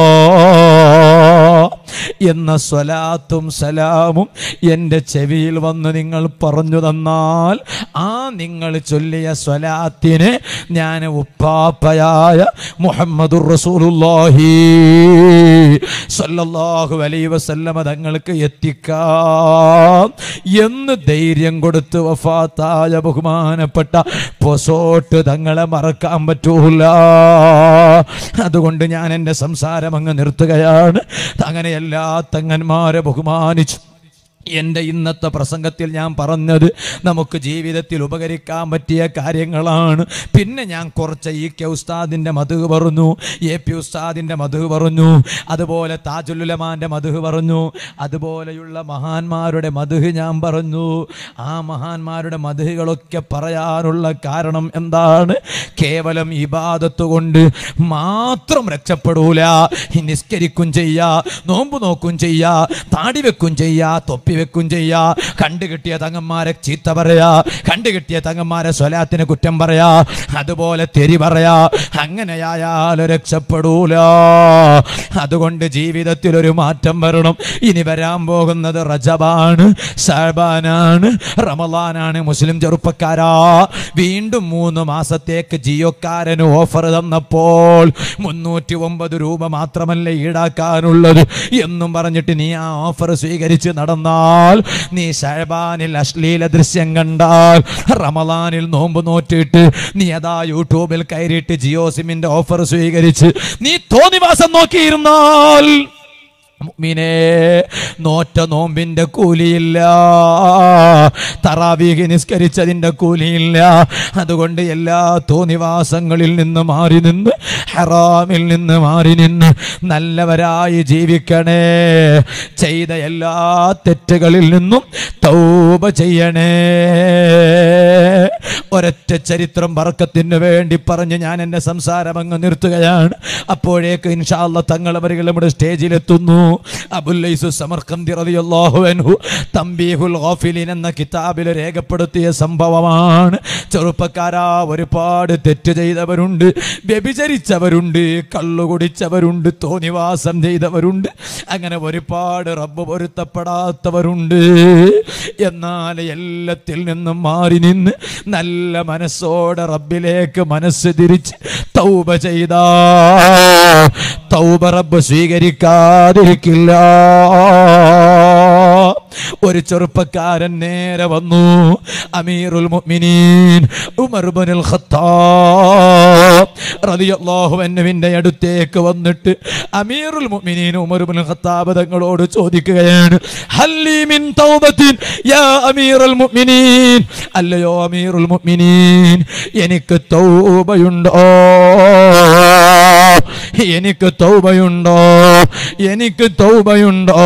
എന്ന സ്വലാത്തും സലാമും എൻ്റെ ചെവിയിൽ വന്ന് നിങ്ങൾ പറഞ്ഞു തന്നാൽ ആ നിങ്ങൾ ചൊല്ലിയ സ്വലാത്തിന് ഞാൻ ഉപ്പാപ്പയായ മുഹമ്മദുർ റസൂലുള്ളാഹി സല്ലല്ലാഹു അലൈഹി വസല്ലമ തങ്ങൾക്ക് എത്തിക്കാം എന്ന് ധൈര്യം കൊടുത്ത് വഫാത്തായ ബഹുമാനപ്പെട്ട പൊസോട്ട് തങ്ങളെ മറക്കാൻ പറ്റൂല അതുകൊണ്ട് ഞാൻ എൻ്റെ സംസാരം അങ്ങ് നിർത്തുകയാണ് അങ്ങനെ എല്ലാ തങ്ങന്മാരെ ബഹുമാനിച്ചു എൻ്റെ ഇന്നത്തെ പ്രസംഗത്തിൽ ഞാൻ പറഞ്ഞത് നമുക്ക് ജീവിതത്തിൽ ഉപകരിക്കാൻ പറ്റിയ കാര്യങ്ങളാണ് പിന്നെ ഞാൻ കുറച്ച് ഈ കെ ഉസ്താദിൻ്റെ മധു പറഞ്ഞു എ പി ഉസ്താദിൻ്റെ മധു പറഞ്ഞു അതുപോലെ താജുലുലമാൻ്റെ മധു പറഞ്ഞു അതുപോലെയുള്ള മഹാന്മാരുടെ മധു ഞാൻ പറഞ്ഞു ആ മഹാന്മാരുടെ മധുകളൊക്കെ പറയാനുള്ള കാരണം എന്താണ് കേവലം ഇബാദത്ത് കൊണ്ട് മാത്രം രക്ഷപ്പെടൂല ഈ നിസ്കരിക്കും ചെയ്യാ നോമ്പ് നോക്കും ചെയ്യാ താടി വെക്കും ചെയ്യാ തൊപ്പി വെക്കും ചെയ്യാ കണ്ടു കിട്ടിയ തങ്ങന്മാരെ ചീത്ത പറയാ കണ്ടു കിട്ടിയ തങ്ങന്മാരെ സ്വലാത്തിന് കുറ്റം പറയാ അതുപോലെ തെരി പറയാ അങ്ങനെയായാൽ രക്ഷപ്പെടൂല അതുകൊണ്ട് ജീവിതത്തിൽ ഒരു മാറ്റം വരണം ഇനി വരാൻ പോകുന്നത് റജബാണ് ഷാബാനാണ് റമലാനാണ് മുസ്ലിം ചെറുപ്പക്കാരാ വീണ്ടും മൂന്ന് മാസത്തേക്ക് ജിയോക്കാരന് ഓഫർ തന്നപ്പോൾ മുന്നൂറ്റി ഒമ്പത് രൂപ മാത്രമല്ല ഈടാക്കാനുള്ളത് എന്നും പറഞ്ഞിട്ട് നീ ആ ഓഫർ സ്വീകരിച്ച് നടന്നാൽ നീ ഷഹബാനിൽ അശ്ലീല ദൃശ്യം കണ്ടാൽ റമലാനിൽ നോമ്പ് നോറ്റിട്ട് നീ അതാ യൂട്യൂബിൽ കയറിയിട്ട് ജിയോ സിമിന്റെ ഓഫർ സ്വീകരിച്ച് നീ തോന്നിവാസം നോക്കിയിരുന്നാൽ മുഅ്മിനേ നോറ്റ നോമ്പിന്റെ കൂലിയില്ല തറാവീഹ് നിസ്കരിച്ചതിന്റെ കൂലിയില്ല അതുകൊണ്ട് എല്ലാ തോന്നിവാസങ്ങളിൽ നിന്ന് മാറി നിന്ന് ഹറാമിൽ നിന്ന് മാറി നിന്ന് നല്ലവരായി ജീവിക്കണേ ചെയ്ത എല്ലാ തെറ്റുകളിൽ നിന്നും തൗബ ചെയ്യണേ ഒരൊറ്റ ചരിത്രം വർക്കത്തിന് വേണ്ടി പറഞ്ഞ് ഞാൻ എൻ്റെ സംസാരം അങ്ങ് നിർത്തുകയാണ് അപ്പോഴേക്ക് ഇൻഷാല്ല തങ്ങളവരുകൾ നമ്മുടെ സ്റ്റേജിലെത്തുന്നു അബുല്ലൈസു സമർക്കന്തി റളിയല്ലാഹു അൻഹു തംബീഹുൽ ഗാഫിലിൻ എന്ന കിതാബിൽ രേഖപ്പെടുത്തിയ സംഭവമാണ് ചെറുപ്പക്കാരാ ഒരുപാട് തെറ്റ് ചെയ്തവരുണ്ട് വ്യഭിചരിച്ചവരുണ്ട് കള്ളു കുടിച്ചവരുണ്ട് തോന്നിവാസം ചെയ്തവരുണ്ട് അങ്ങനെ ഒരുപാട് റബ്ബ് പൊരുത്തപ്പെടാത്തവരുണ്ട് എന്നാൽ എല്ലാത്തിൽ നിന്നും മാറി നിന്ന് നല്ല മനസ്സോടെ റബ്ബിലേക്ക് മനസ്സ് തിരിച്ച് തൗബ ചെയ്ത തൗബ റബ്ബ് സ്വീകരിക്കാതിരിക്കില്ല ഒരു ചെറുപ്പക്കാരൻ നേരെ വന്നു അമീറുൽ മുഅ്മിനീൻ ഉമർ ഇബ്നുൽ ഖത്താബ് റളിയല്ലാഹു അൻഹുവിന്റെ അടുത്തേക്ക് വന്നിട്ട് അമീറുൽ മുഅ്മിനീൻ ഉമർ ഇബ്നുൽ ഖത്താബ് തങ്ങളോട് ചോദിക്കുകയാണ് ഹല്ലി മിൻ തൗബത്തിൻ യാ അമീറുൽ മുഅ്മിനീൻ അല്ലയോ അമീറുൽ മുഅ്മിനീൻ എനിക്ക് തൗബയുണ്ടോ എനിക്ക് തൗബയുണ്ടോ എനിക്ക് തൗബയുണ്ടോ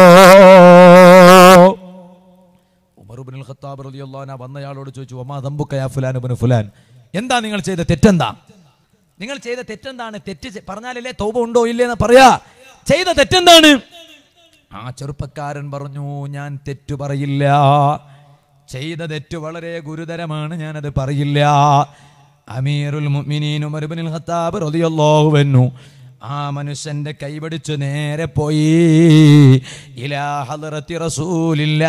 ഉമർ ഇബ്നുൽ ഖത്താബ് റളിയല്ലാഹു അൻഹു വന്നയാളോട് ചോദിച്ചു ഒമാ ദംബുക യാ ഫുലാൻ ഇബ്നു ഫുലാൻ എന്താ നിങ്ങൾ ചെയ്ത തെറ്റെന്താ നിങ്ങൾ ചെയ്ത തെറ്റെന്താണ് തെറ്റ് ചെ- പറഞ്ഞാലല്ലേ തൗബ ഉണ്ടോ ഇല്ലേ എന്ന് പറയാ ചെയ്ത തെറ്റെന്താണ് ആ ചെറുപ്പക്കാരൻ പറഞ്ഞു ഞാൻ തെറ്റു പറയില്ല ചെയ്ത തെറ്റ് വളരെ ഗുരുതരമാണ് ഞാനത് പറയില്ല അമീറുൽ മുഅ്മിനീൻ ഉമർ ഇബ്നുൽ ഖത്താബ് റളിയല്ലാഹു അൻഹു ആ മനുഷ്യന്റെ കൈപിടിച്ച് നേരെ പോയി ഇലാ ഹദ്റത്തി റസൂലില്ലാ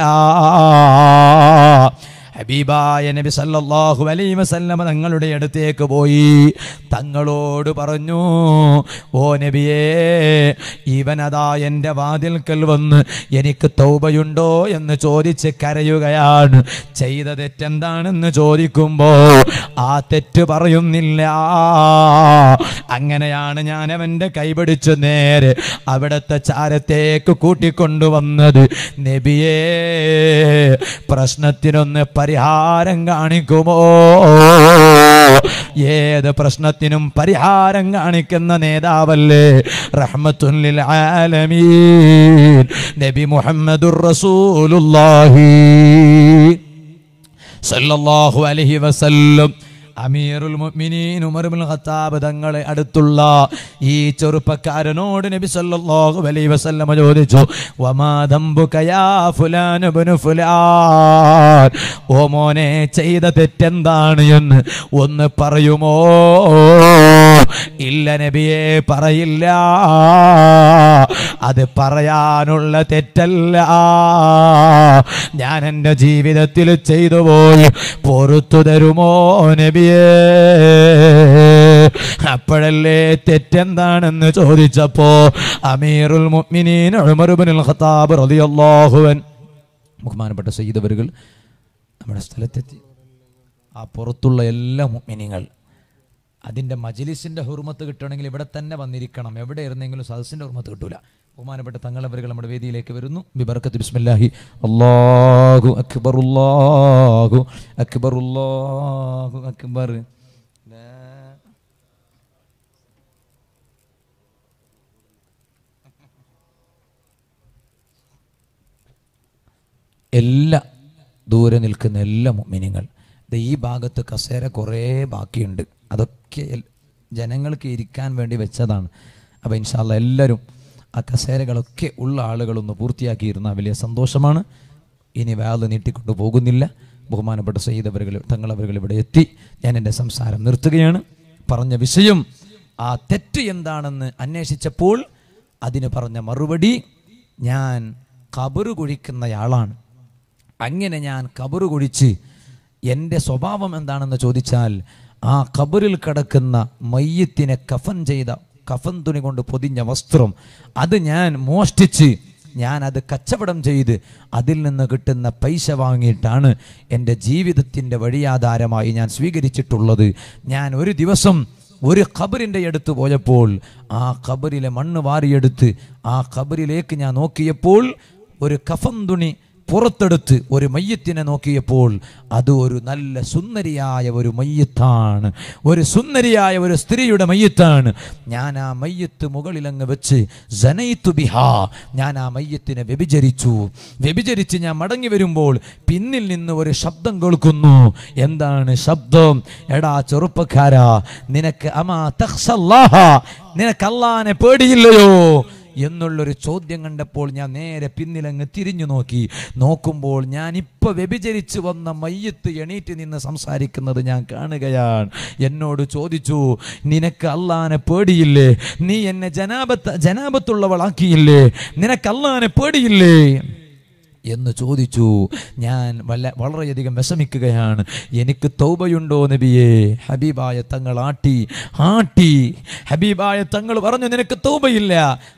ഹബീബായ നബി സല്ലല്ലാഹു അലൈഹി വസല്ലമ തങ്ങളുടെ അടുത്തേക്ക് പോയി തങ്ങളോട് പറഞ്ഞു ഓ നബിയേ ഇവനതാ എൻ്റെ വാതിൽക്കൽ വന്ന് എനിക്ക് തൗബയുണ്ടോ എന്ന് ചോദിച്ച് കരയുകയാണ് ചെയ്ത തെറ്റെന്താണെന്ന് ചോദിക്കുമ്പോ ആ തെറ്റ് പറയുന്നില്ല അങ്ങനെയാണ് ഞാൻ അവൻ്റെ കൈപിടിച്ച് നേരെ അവിടുത്തെ ചാരത്തേക്ക് കൂട്ടിക്കൊണ്ടുവന്നത് നബിയേ പ്രശ്നത്തിനൊന്ന് പരിഹാരം കാണിക്കുമോ ഏത് പ്രശ്നത്തിനും പരിഹാരം കാണിക്കുന്ന നേതാവല്ലേ റഹ്മത്തുല്ലിൽ ആലമീൻ നബി മുഹമ്മദുർ റസൂലുള്ളാഹി സല്ലല്ലാഹു അലൈഹി വസല്ലം അമീറുൽ മുഅ്മിനീൻ ഉമർ ഇബ്നുൽ ഖത്താബ് തങ്ങളെ അടുത്തുള്ള ഈ ചെറുപ്പക്കാരനോട് നബി സല്ലല്ലാഹു അലൈഹി വസല്ലം ചോദിച്ചു വമാ ദംബുക യാ ഫുലാൻ ഇബ്നു ഫുലാൻ ഓ മോനെ ചെയ്ത തെറ്റെന്താണ് എന്ന് ഒന്ന് പറയുമോ ഇല്ല നബിയെ പറയില്ല അത് പറയാനുള്ള തെറ്റല്ല ഞാൻ എൻ്റെ ജീവിതത്തിൽ ചെയ്തു പോയി പൊറത്തു തരുമോ നബിയേ അപ്പോഴല്ലേ തെറ്റെന്താണെന്ന് ചോദിച്ചപ്പോ അമീറുൽ മുഅ്മിനീൻ ഉമർ ഇബ്നുൽ ഖത്താബ് റളിയല്ലാഹു അൻ ബഹുമാനപ്പെട്ട സയ്യിദവരുകൾ നമ്മുടെ സ്ഥലത്തെത്തി ആ പുറത്തുള്ള എല്ലാ മുഅ്മിനീങ്ങൾ അതിൻ്റെ മജിലിസിൻ്റെ ഹുർമത്ത് കിട്ടണമെങ്കിൽ ഇവിടെ തന്നെ വന്നിരിക്കണം എവിടെ ഇരുന്നെങ്കിലും സദസ്സിൻ്റെ ഹുർമത്ത് കിട്ടൂല ബഹുമാനപ്പെട്ട തങ്ങളവരുകൾ നമ്മുടെ വേദിയിലേക്ക് വരുന്നു ബിബർക്കത്ത് ബിസ്മില്ലാഹി അല്ലാഹു അക്ബർ അല്ലാഹു അക്ബർ അല്ലാഹു അക്ബർ ലാ എല്ലാ ദൂരെ നിൽക്കുന്ന എല്ലാ മുമിനിങ്ങൾ ദേ ഈ ഭാഗത്ത് കസേര കുറേ ബാക്കിയുണ്ട് അതൊക്കെ എൽ- ജനങ്ങൾക്ക് ഇരിക്കാൻ വേണ്ടി വെച്ചതാണ് അപ്പോൾ ഇൻഷാല്ല എല്ലാവരും ആ കസേരകളൊക്കെ ഉള്ള ആളുകളൊന്ന് പൂർത്തിയാക്കിയിരുന്ന വലിയ സന്തോഷമാണ് ഇനി വേള നീട്ടിക്കൊണ്ട് പോകുന്നില്ല ബഹുമാനപ്പെട്ട സയ്യിദവരുകൾ തങ്ങളവരുകൾ ഇവിടെ എത്തി ഞാൻ എൻ്റെ സംസാരം നിർത്തുകയാണ് പറഞ്ഞ വിഷയം ആ തെറ്റ് എന്താണെന്ന് അന്വേഷിച്ചപ്പോൾ അതിന് പറഞ്ഞ മറുപടി ഞാൻ കബറ് കുഴിക്കുന്നയാളാണ് അങ്ങനെ ഞാൻ കബറ് കുഴിച്ച് എൻ്റെ സ്വഭാവം എന്താണെന്ന് ചോദിച്ചാൽ ആ കബറിൽ കിടക്കുന്ന മയ്യത്തിനെ കഫൻ ചെയ്ത കഫൻ തുണി കൊണ്ട് പൊതിഞ്ഞ വസ്ത്രം അത് ഞാൻ മോഷ്ടിച്ച് ഞാൻ അത് കച്ചവടം ചെയ്ത് അതിൽ നിന്ന് കിട്ടുന്ന പൈസ വാങ്ങിയിട്ടാണ് എൻ്റെ ജീവിതത്തിൻ്റെ വഴിയാധാരമായി ഞാൻ സ്വീകരിച്ചിട്ടുള്ളത് ഞാൻ ഒരു ദിവസം ഒരു ഖബറിൻ്റെ അടുത്ത് പോയപ്പോൾ ആ ഖബറിലെ മണ്ണ് വാരിയെടുത്ത് ആ ഖബറിലേക്ക് ഞാൻ നോക്കിയപ്പോൾ ഒരു കഫൻ തുണി പുറത്തെടുത്ത് ഒരു മയ്യത്തിനെ നോക്കിയപ്പോൾ അത് ഒരു നല്ല സുന്ദരിയായ ഒരു മയ്യത്താണ് ഒരു സുന്ദരിയായ ഒരു സ്ത്രീയുടെ മയ്യത്താണ് ഞാൻ ആ മയ്യത്ത് മുകളിലങ്ങ് വെച്ച് ജനയിത്തു ബിഹാ ഞാൻ ആ മയ്യത്തിനെ വ്യഭിചരിച്ചു വ്യഭിചരിച്ച് ഞാൻ മടങ്ങി വരുമ്പോൾ പിന്നിൽ നിന്ന് ഒരു ശബ്ദം കേൾക്കുന്നു എന്താണ് ശബ്ദം എടാ ചെറുപ്പക്കാരാ നിനക്ക് അമാ തഖ്സല്ലാഹ നിനക്ക് അള്ളാനെ പേടിയില്ലയോ എന്നുള്ളൊരു ചോദ്യം കണ്ടപ്പോൾ ഞാൻ നേരെ പിന്നിലങ്ങ് തിരിഞ്ഞു നോക്കി നോക്കുമ്പോൾ ഞാൻ ഇപ്പൊ വ്യഭിചരിച്ചു വന്ന മയ്യത്ത് എണീറ്റ് നിന്ന് സംസാരിക്കുന്നത് ഞാൻ കാണുകയാണ് എന്നോട് ചോദിച്ചു നിനക്ക് അള്ളാനെ പേടിയില്ലേ നീ എന്നെ ജനാപത്ത് ജനാപത്തുള്ളവളാക്കിയില്ലേ നിനക്ക് അള്ളാനെ പേടിയില്ലേ എന്ന് ചോദിച്ചു ഞാൻ വല്ല വളരെയധികം വിഷമിക്കുകയാണ് എനിക്ക് തൗബയുണ്ടോ നബിയെ ഹബീബായ തങ്ങൾ ആട്ടി ആട്ടി ഹബീബായ തങ്ങൾ പറഞ്ഞു നിനക്ക് തൗബയില്ല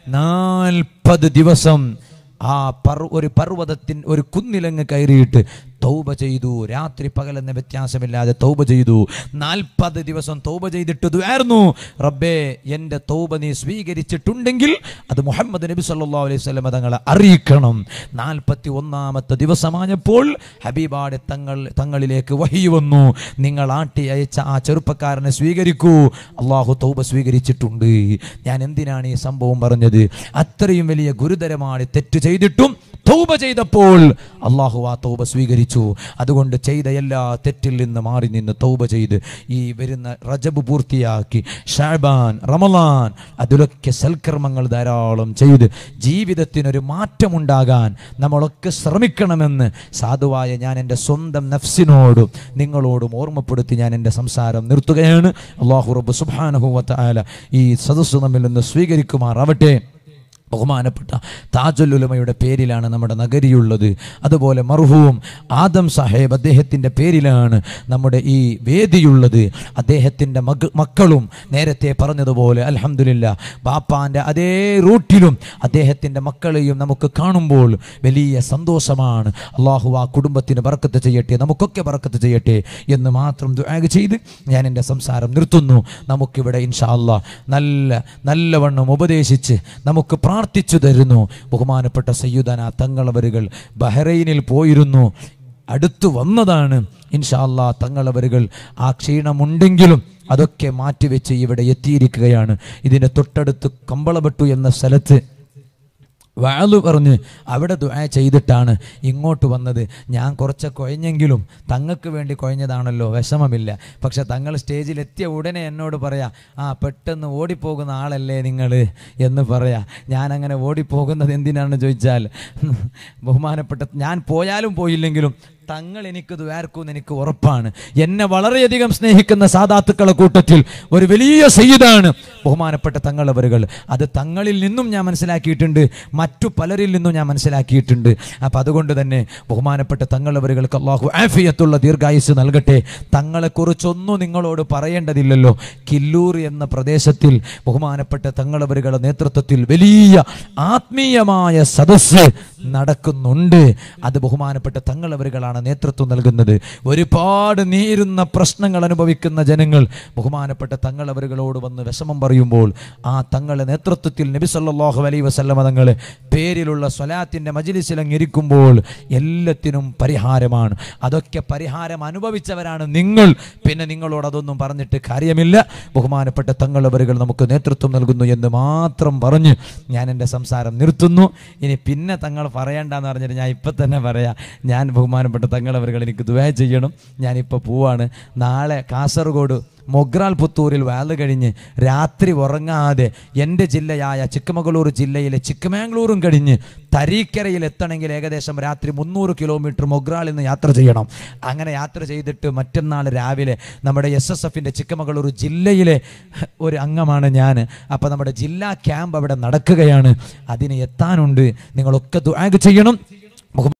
നാൽപ്പത് ദിവസം ആ പർ ഒരു പർവ്വതത്തിൻ ഒരു കുന്നിലങ്ങ് കയറിയിട്ട് തൗബ ചെയ്തു രാത്രി പകലെന്ന വ്യത്യാസമില്ലാതെ തൗബ ചെയ്തു നാൽപ്പത് ദിവസം തൗബ ചെയ്തിട്ട് ദുആയിരുന്നു റബ്ബേ എൻ്റെ തൗബ നീ സ്വീകരിച്ചിട്ടുണ്ടെങ്കിൽ അത് മുഹമ്മദ് നബി സല്ലല്ലാഹു അലൈഹി വസല്ലം തങ്ങളെ അറിയിക്കണം നാൽപ്പത്തി ഒന്നാമത്തെ ദിവസമായപ്പോൾ ഹബീബാടെ തങ്ങൾ തങ്ങളിലേക്ക് വഹി വന്നു നിങ്ങൾ ആട്ടി അയച്ച ആ ചെറുപ്പക്കാരനെ സ്വീകരിക്കൂ അള്ളാഹു തൗബ സ്വീകരിച്ചിട്ടുണ്ട് ഞാൻ എന്തിനാണ് ഈ സംഭവം പറഞ്ഞത് അത്രയും വലിയ ഗുരുതരമാണ് തെറ്റ് ചെയ്തിട്ടും തൗബ ചെയ്തപ്പോൾ അള്ളാഹു ആ തൗബ സ്വീകരിച്ചു അതുകൊണ്ട് ചെയ്ത എല്ലാ തെറ്റിൽ നിന്ന് മാറി നിന്ന് തൗബ ചെയ്ത് ഈ വരുന്ന റജബ് പൂർത്തിയാക്കി ഷാബാൻ റമലാൻ അതിലൊക്കെ സൽക്കർമ്മങ്ങൾ ധാരാളം ചെയ്ത് ജീവിതത്തിനൊരു മാറ്റമുണ്ടാകാൻ നമ്മളൊക്കെ ശ്രമിക്കണമെന്ന് സാധുവായ ഞാൻ എൻ്റെ സ്വന്തം നഫ്സിനോടും നിങ്ങളോടും ഓർമ്മപ്പെടുത്തി ഞാൻ എൻ്റെ സംസാരം നിർത്തുകയാണ് അള്ളാഹു റബ്ബ് സുബ്ഹാനഹു വതആല ഈ സദസ്സ് നമ്മിൽ നിന്ന് സ്വീകരിക്കുമാറാവട്ടെ ബഹുമാനപ്പെട്ട താജുൽ ഉലമയുടെ പേരിലാണ് നമ്മുടെ നഗരിയുള്ളത് അതുപോലെ മർഹൂം ആദം സാഹേബ് അദ്ദേഹത്തിൻ്റെ പേരിലാണ് നമ്മുടെ ഈ വേദിയുള്ളത് അദ്ദേഹത്തിൻ്റെ മക മക്കളും നേരത്തെ പറഞ്ഞതുപോലെ അൽഹംദുലില്ല ബാപ്പാൻ്റെ അതേ റൂട്ടിലും അദ്ദേഹത്തിൻ്റെ മക്കളെയും നമുക്ക് കാണുമ്പോൾ വലിയ സന്തോഷമാണ് അള്ളാഹു ആ കുടുംബത്തിന് ബർക്കത്ത് ചെയ്യട്ടെ നമുക്കൊക്കെ ബർക്കത്ത് ചെയ്യട്ടെ എന്ന് മാത്രം ദുആ ചെയ്ത് ഞാൻ എൻ്റെ സംസാരം നിർത്തുന്നു നമുക്കിവിടെ ഇൻഷാ അല്ലാ നല്ല നല്ലവണ്ണം ഉപദേശിച്ച് നമുക്ക് പ്രാർത്ഥിച്ചു തരുന്നു ബഹുമാനപ്പെട്ട സയ്യുദന തങ്ങളവരുകൾ ബഹ്റൈനിൽ പോയിരുന്നു അടുത്തു വന്നതാണ് ഇൻഷാല്ലാ തങ്ങളവരുകൾ ആ ക്ഷീണമുണ്ടെങ്കിലും അതൊക്കെ മാറ്റിവെച്ച് ഇവിടെ എത്തിയിരിക്കുകയാണ് ഇതിൻ്റെ തൊട്ടടുത്ത് കമ്പളപെട്ടു എന്ന സ്ഥലത്ത് വാളു പറഞ്ഞ് അവിടെ ദുആ ചെയ്തിട്ടാണ് ഇങ്ങോട്ട് വന്നത് ഞാൻ കുറച്ച് കുഴഞ്ഞെങ്കിലും തങ്ങൾക്ക് വേണ്ടി കുഴഞ്ഞതാണല്ലോ വിഷമമില്ല പക്ഷെ തങ്ങൾ സ്റ്റേജിലെത്തിയ ഉടനെ എന്നോട് പറയാ ആ പെട്ടെന്ന് ഓടിപ്പോകുന്ന ആളല്ലേ നിങ്ങൾ എന്ന് പറയാ ഞാൻ അങ്ങനെ ഓടിപ്പോകുന്നത് എന്തിനാണെന്ന് ചോദിച്ചാൽ ബഹുമാനപ്പെട്ട ഞാൻ പോയാലും പോയില്ലെങ്കിലും തങ്ങൾ എനിക്ക് ദ്വാർക്കുമെന്ന് എനിക്ക് ഉറപ്പാണ് എന്നെ വളരെയധികം സ്നേഹിക്കുന്ന സാധാത്തുക്കളെ കൂട്ടത്തിൽ ഒരു വലിയ സയ്യിദാണ് ബഹുമാനപ്പെട്ട തങ്ങളവരുകൾ അത് തങ്ങളിൽ നിന്നും ഞാൻ മനസ്സിലാക്കിയിട്ടുണ്ട് മറ്റു പലരിൽ നിന്നും ഞാൻ മനസ്സിലാക്കിയിട്ടുണ്ട് അപ്പം അതുകൊണ്ട് തന്നെ ബഹുമാനപ്പെട്ട തങ്ങളവരുകൾക്ക് അള്ളാഹു ആഫിയത്തുള്ള ദീർഘായുസ് നൽകട്ടെ തങ്ങളെക്കുറിച്ചൊന്നും നിങ്ങളോട് പറയേണ്ടതില്ലല്ലോ കില്ലൂർ എന്ന പ്രദേശത്തിൽ ബഹുമാനപ്പെട്ട തങ്ങളവരുകളുടെ നേതൃത്വത്തിൽ വലിയ ആത്മീയമായ സദസ്സ് നടക്കുന്നുണ്ട് അത് ബഹുമാനപ്പെട്ട തങ്ങളവരുകളാണ് നേതൃത്വം നൽകുന്നത് ഒരുപാട് നീരുന്ന പ്രശ്നങ്ങൾ അനുഭവിക്കുന്ന ജനങ്ങൾ ബഹുമാനപ്പെട്ട തങ്ങളവരുകളോട് വന്ന് വിഷമം പറയുമ്പോൾ ആ തങ്ങളെ നേതൃത്വത്തിൽ നബി സല്ലല്ലാഹു അലൈഹി വസല്ലമ തങ്ങളെ പേരിലുള്ള സ്വലാത്തിൻ്റെ മജിലിസിലങ്ങ് ഇരിക്കുമ്പോൾ എല്ലാത്തിനും പരിഹാരമാണ് അതൊക്കെ പരിഹാരം അനുഭവിച്ചവരാണ് നിങ്ങൾ പിന്നെ നിങ്ങളോട് അതൊന്നും പറഞ്ഞിട്ട് കാര്യമില്ല ബഹുമാനപ്പെട്ട തങ്ങളവരുകൾ നമുക്ക് നേതൃത്വം നൽകുന്നു എന്ന് മാത്രം പറഞ്ഞ് ഞാൻ എൻ്റെ സംസാരം നിർത്തുന്നു ഇനി പിന്നെ തങ്ങൾ പറയണ്ടെന്ന് പറഞ്ഞിട്ട് ഞാൻ ഇപ്പം തന്നെ പറയാം ഞാൻ ബഹുമാനപ്പെട്ട തങ്ങളവരുകൾ എനിക്ക് ദുബാ ചെയ്യണം ഞാനിപ്പോൾ പോവാണ് നാളെ കാസർഗോഡ് മൊഗ്രാൽ പുത്തൂരിൽ വാല് കഴിഞ്ഞ് രാത്രി ഉറങ്ങാതെ എൻ്റെ ജില്ലയായ ചിക്കമംഗളൂർ ജില്ലയിലെ ചിക്കമാംഗ്ലൂരും കഴിഞ്ഞ് തരീക്കരയിൽ എത്തണമെങ്കിൽ ഏകദേശം രാത്രി മുന്നൂറ് കിലോമീറ്റർ മൊഗ്രാലിൽ നിന്ന് യാത്ര ചെയ്യണം അങ്ങനെ യാത്ര ചെയ്തിട്ട് മറ്റന്നാൾ രാവിലെ നമ്മുടെ എസ് എസ് എഫിൻ്റെ ചിക്കമംഗളൂർ ജില്ലയിലെ ഒരു അംഗമാണ് ഞാൻ അപ്പോൾ നമ്മുടെ ജില്ലാ ക്യാമ്പ് അവിടെ നടക്കുകയാണ് അതിന് എത്താനുണ്ട് നിങ്ങളൊക്കെ ദുആ ചെയ്യണം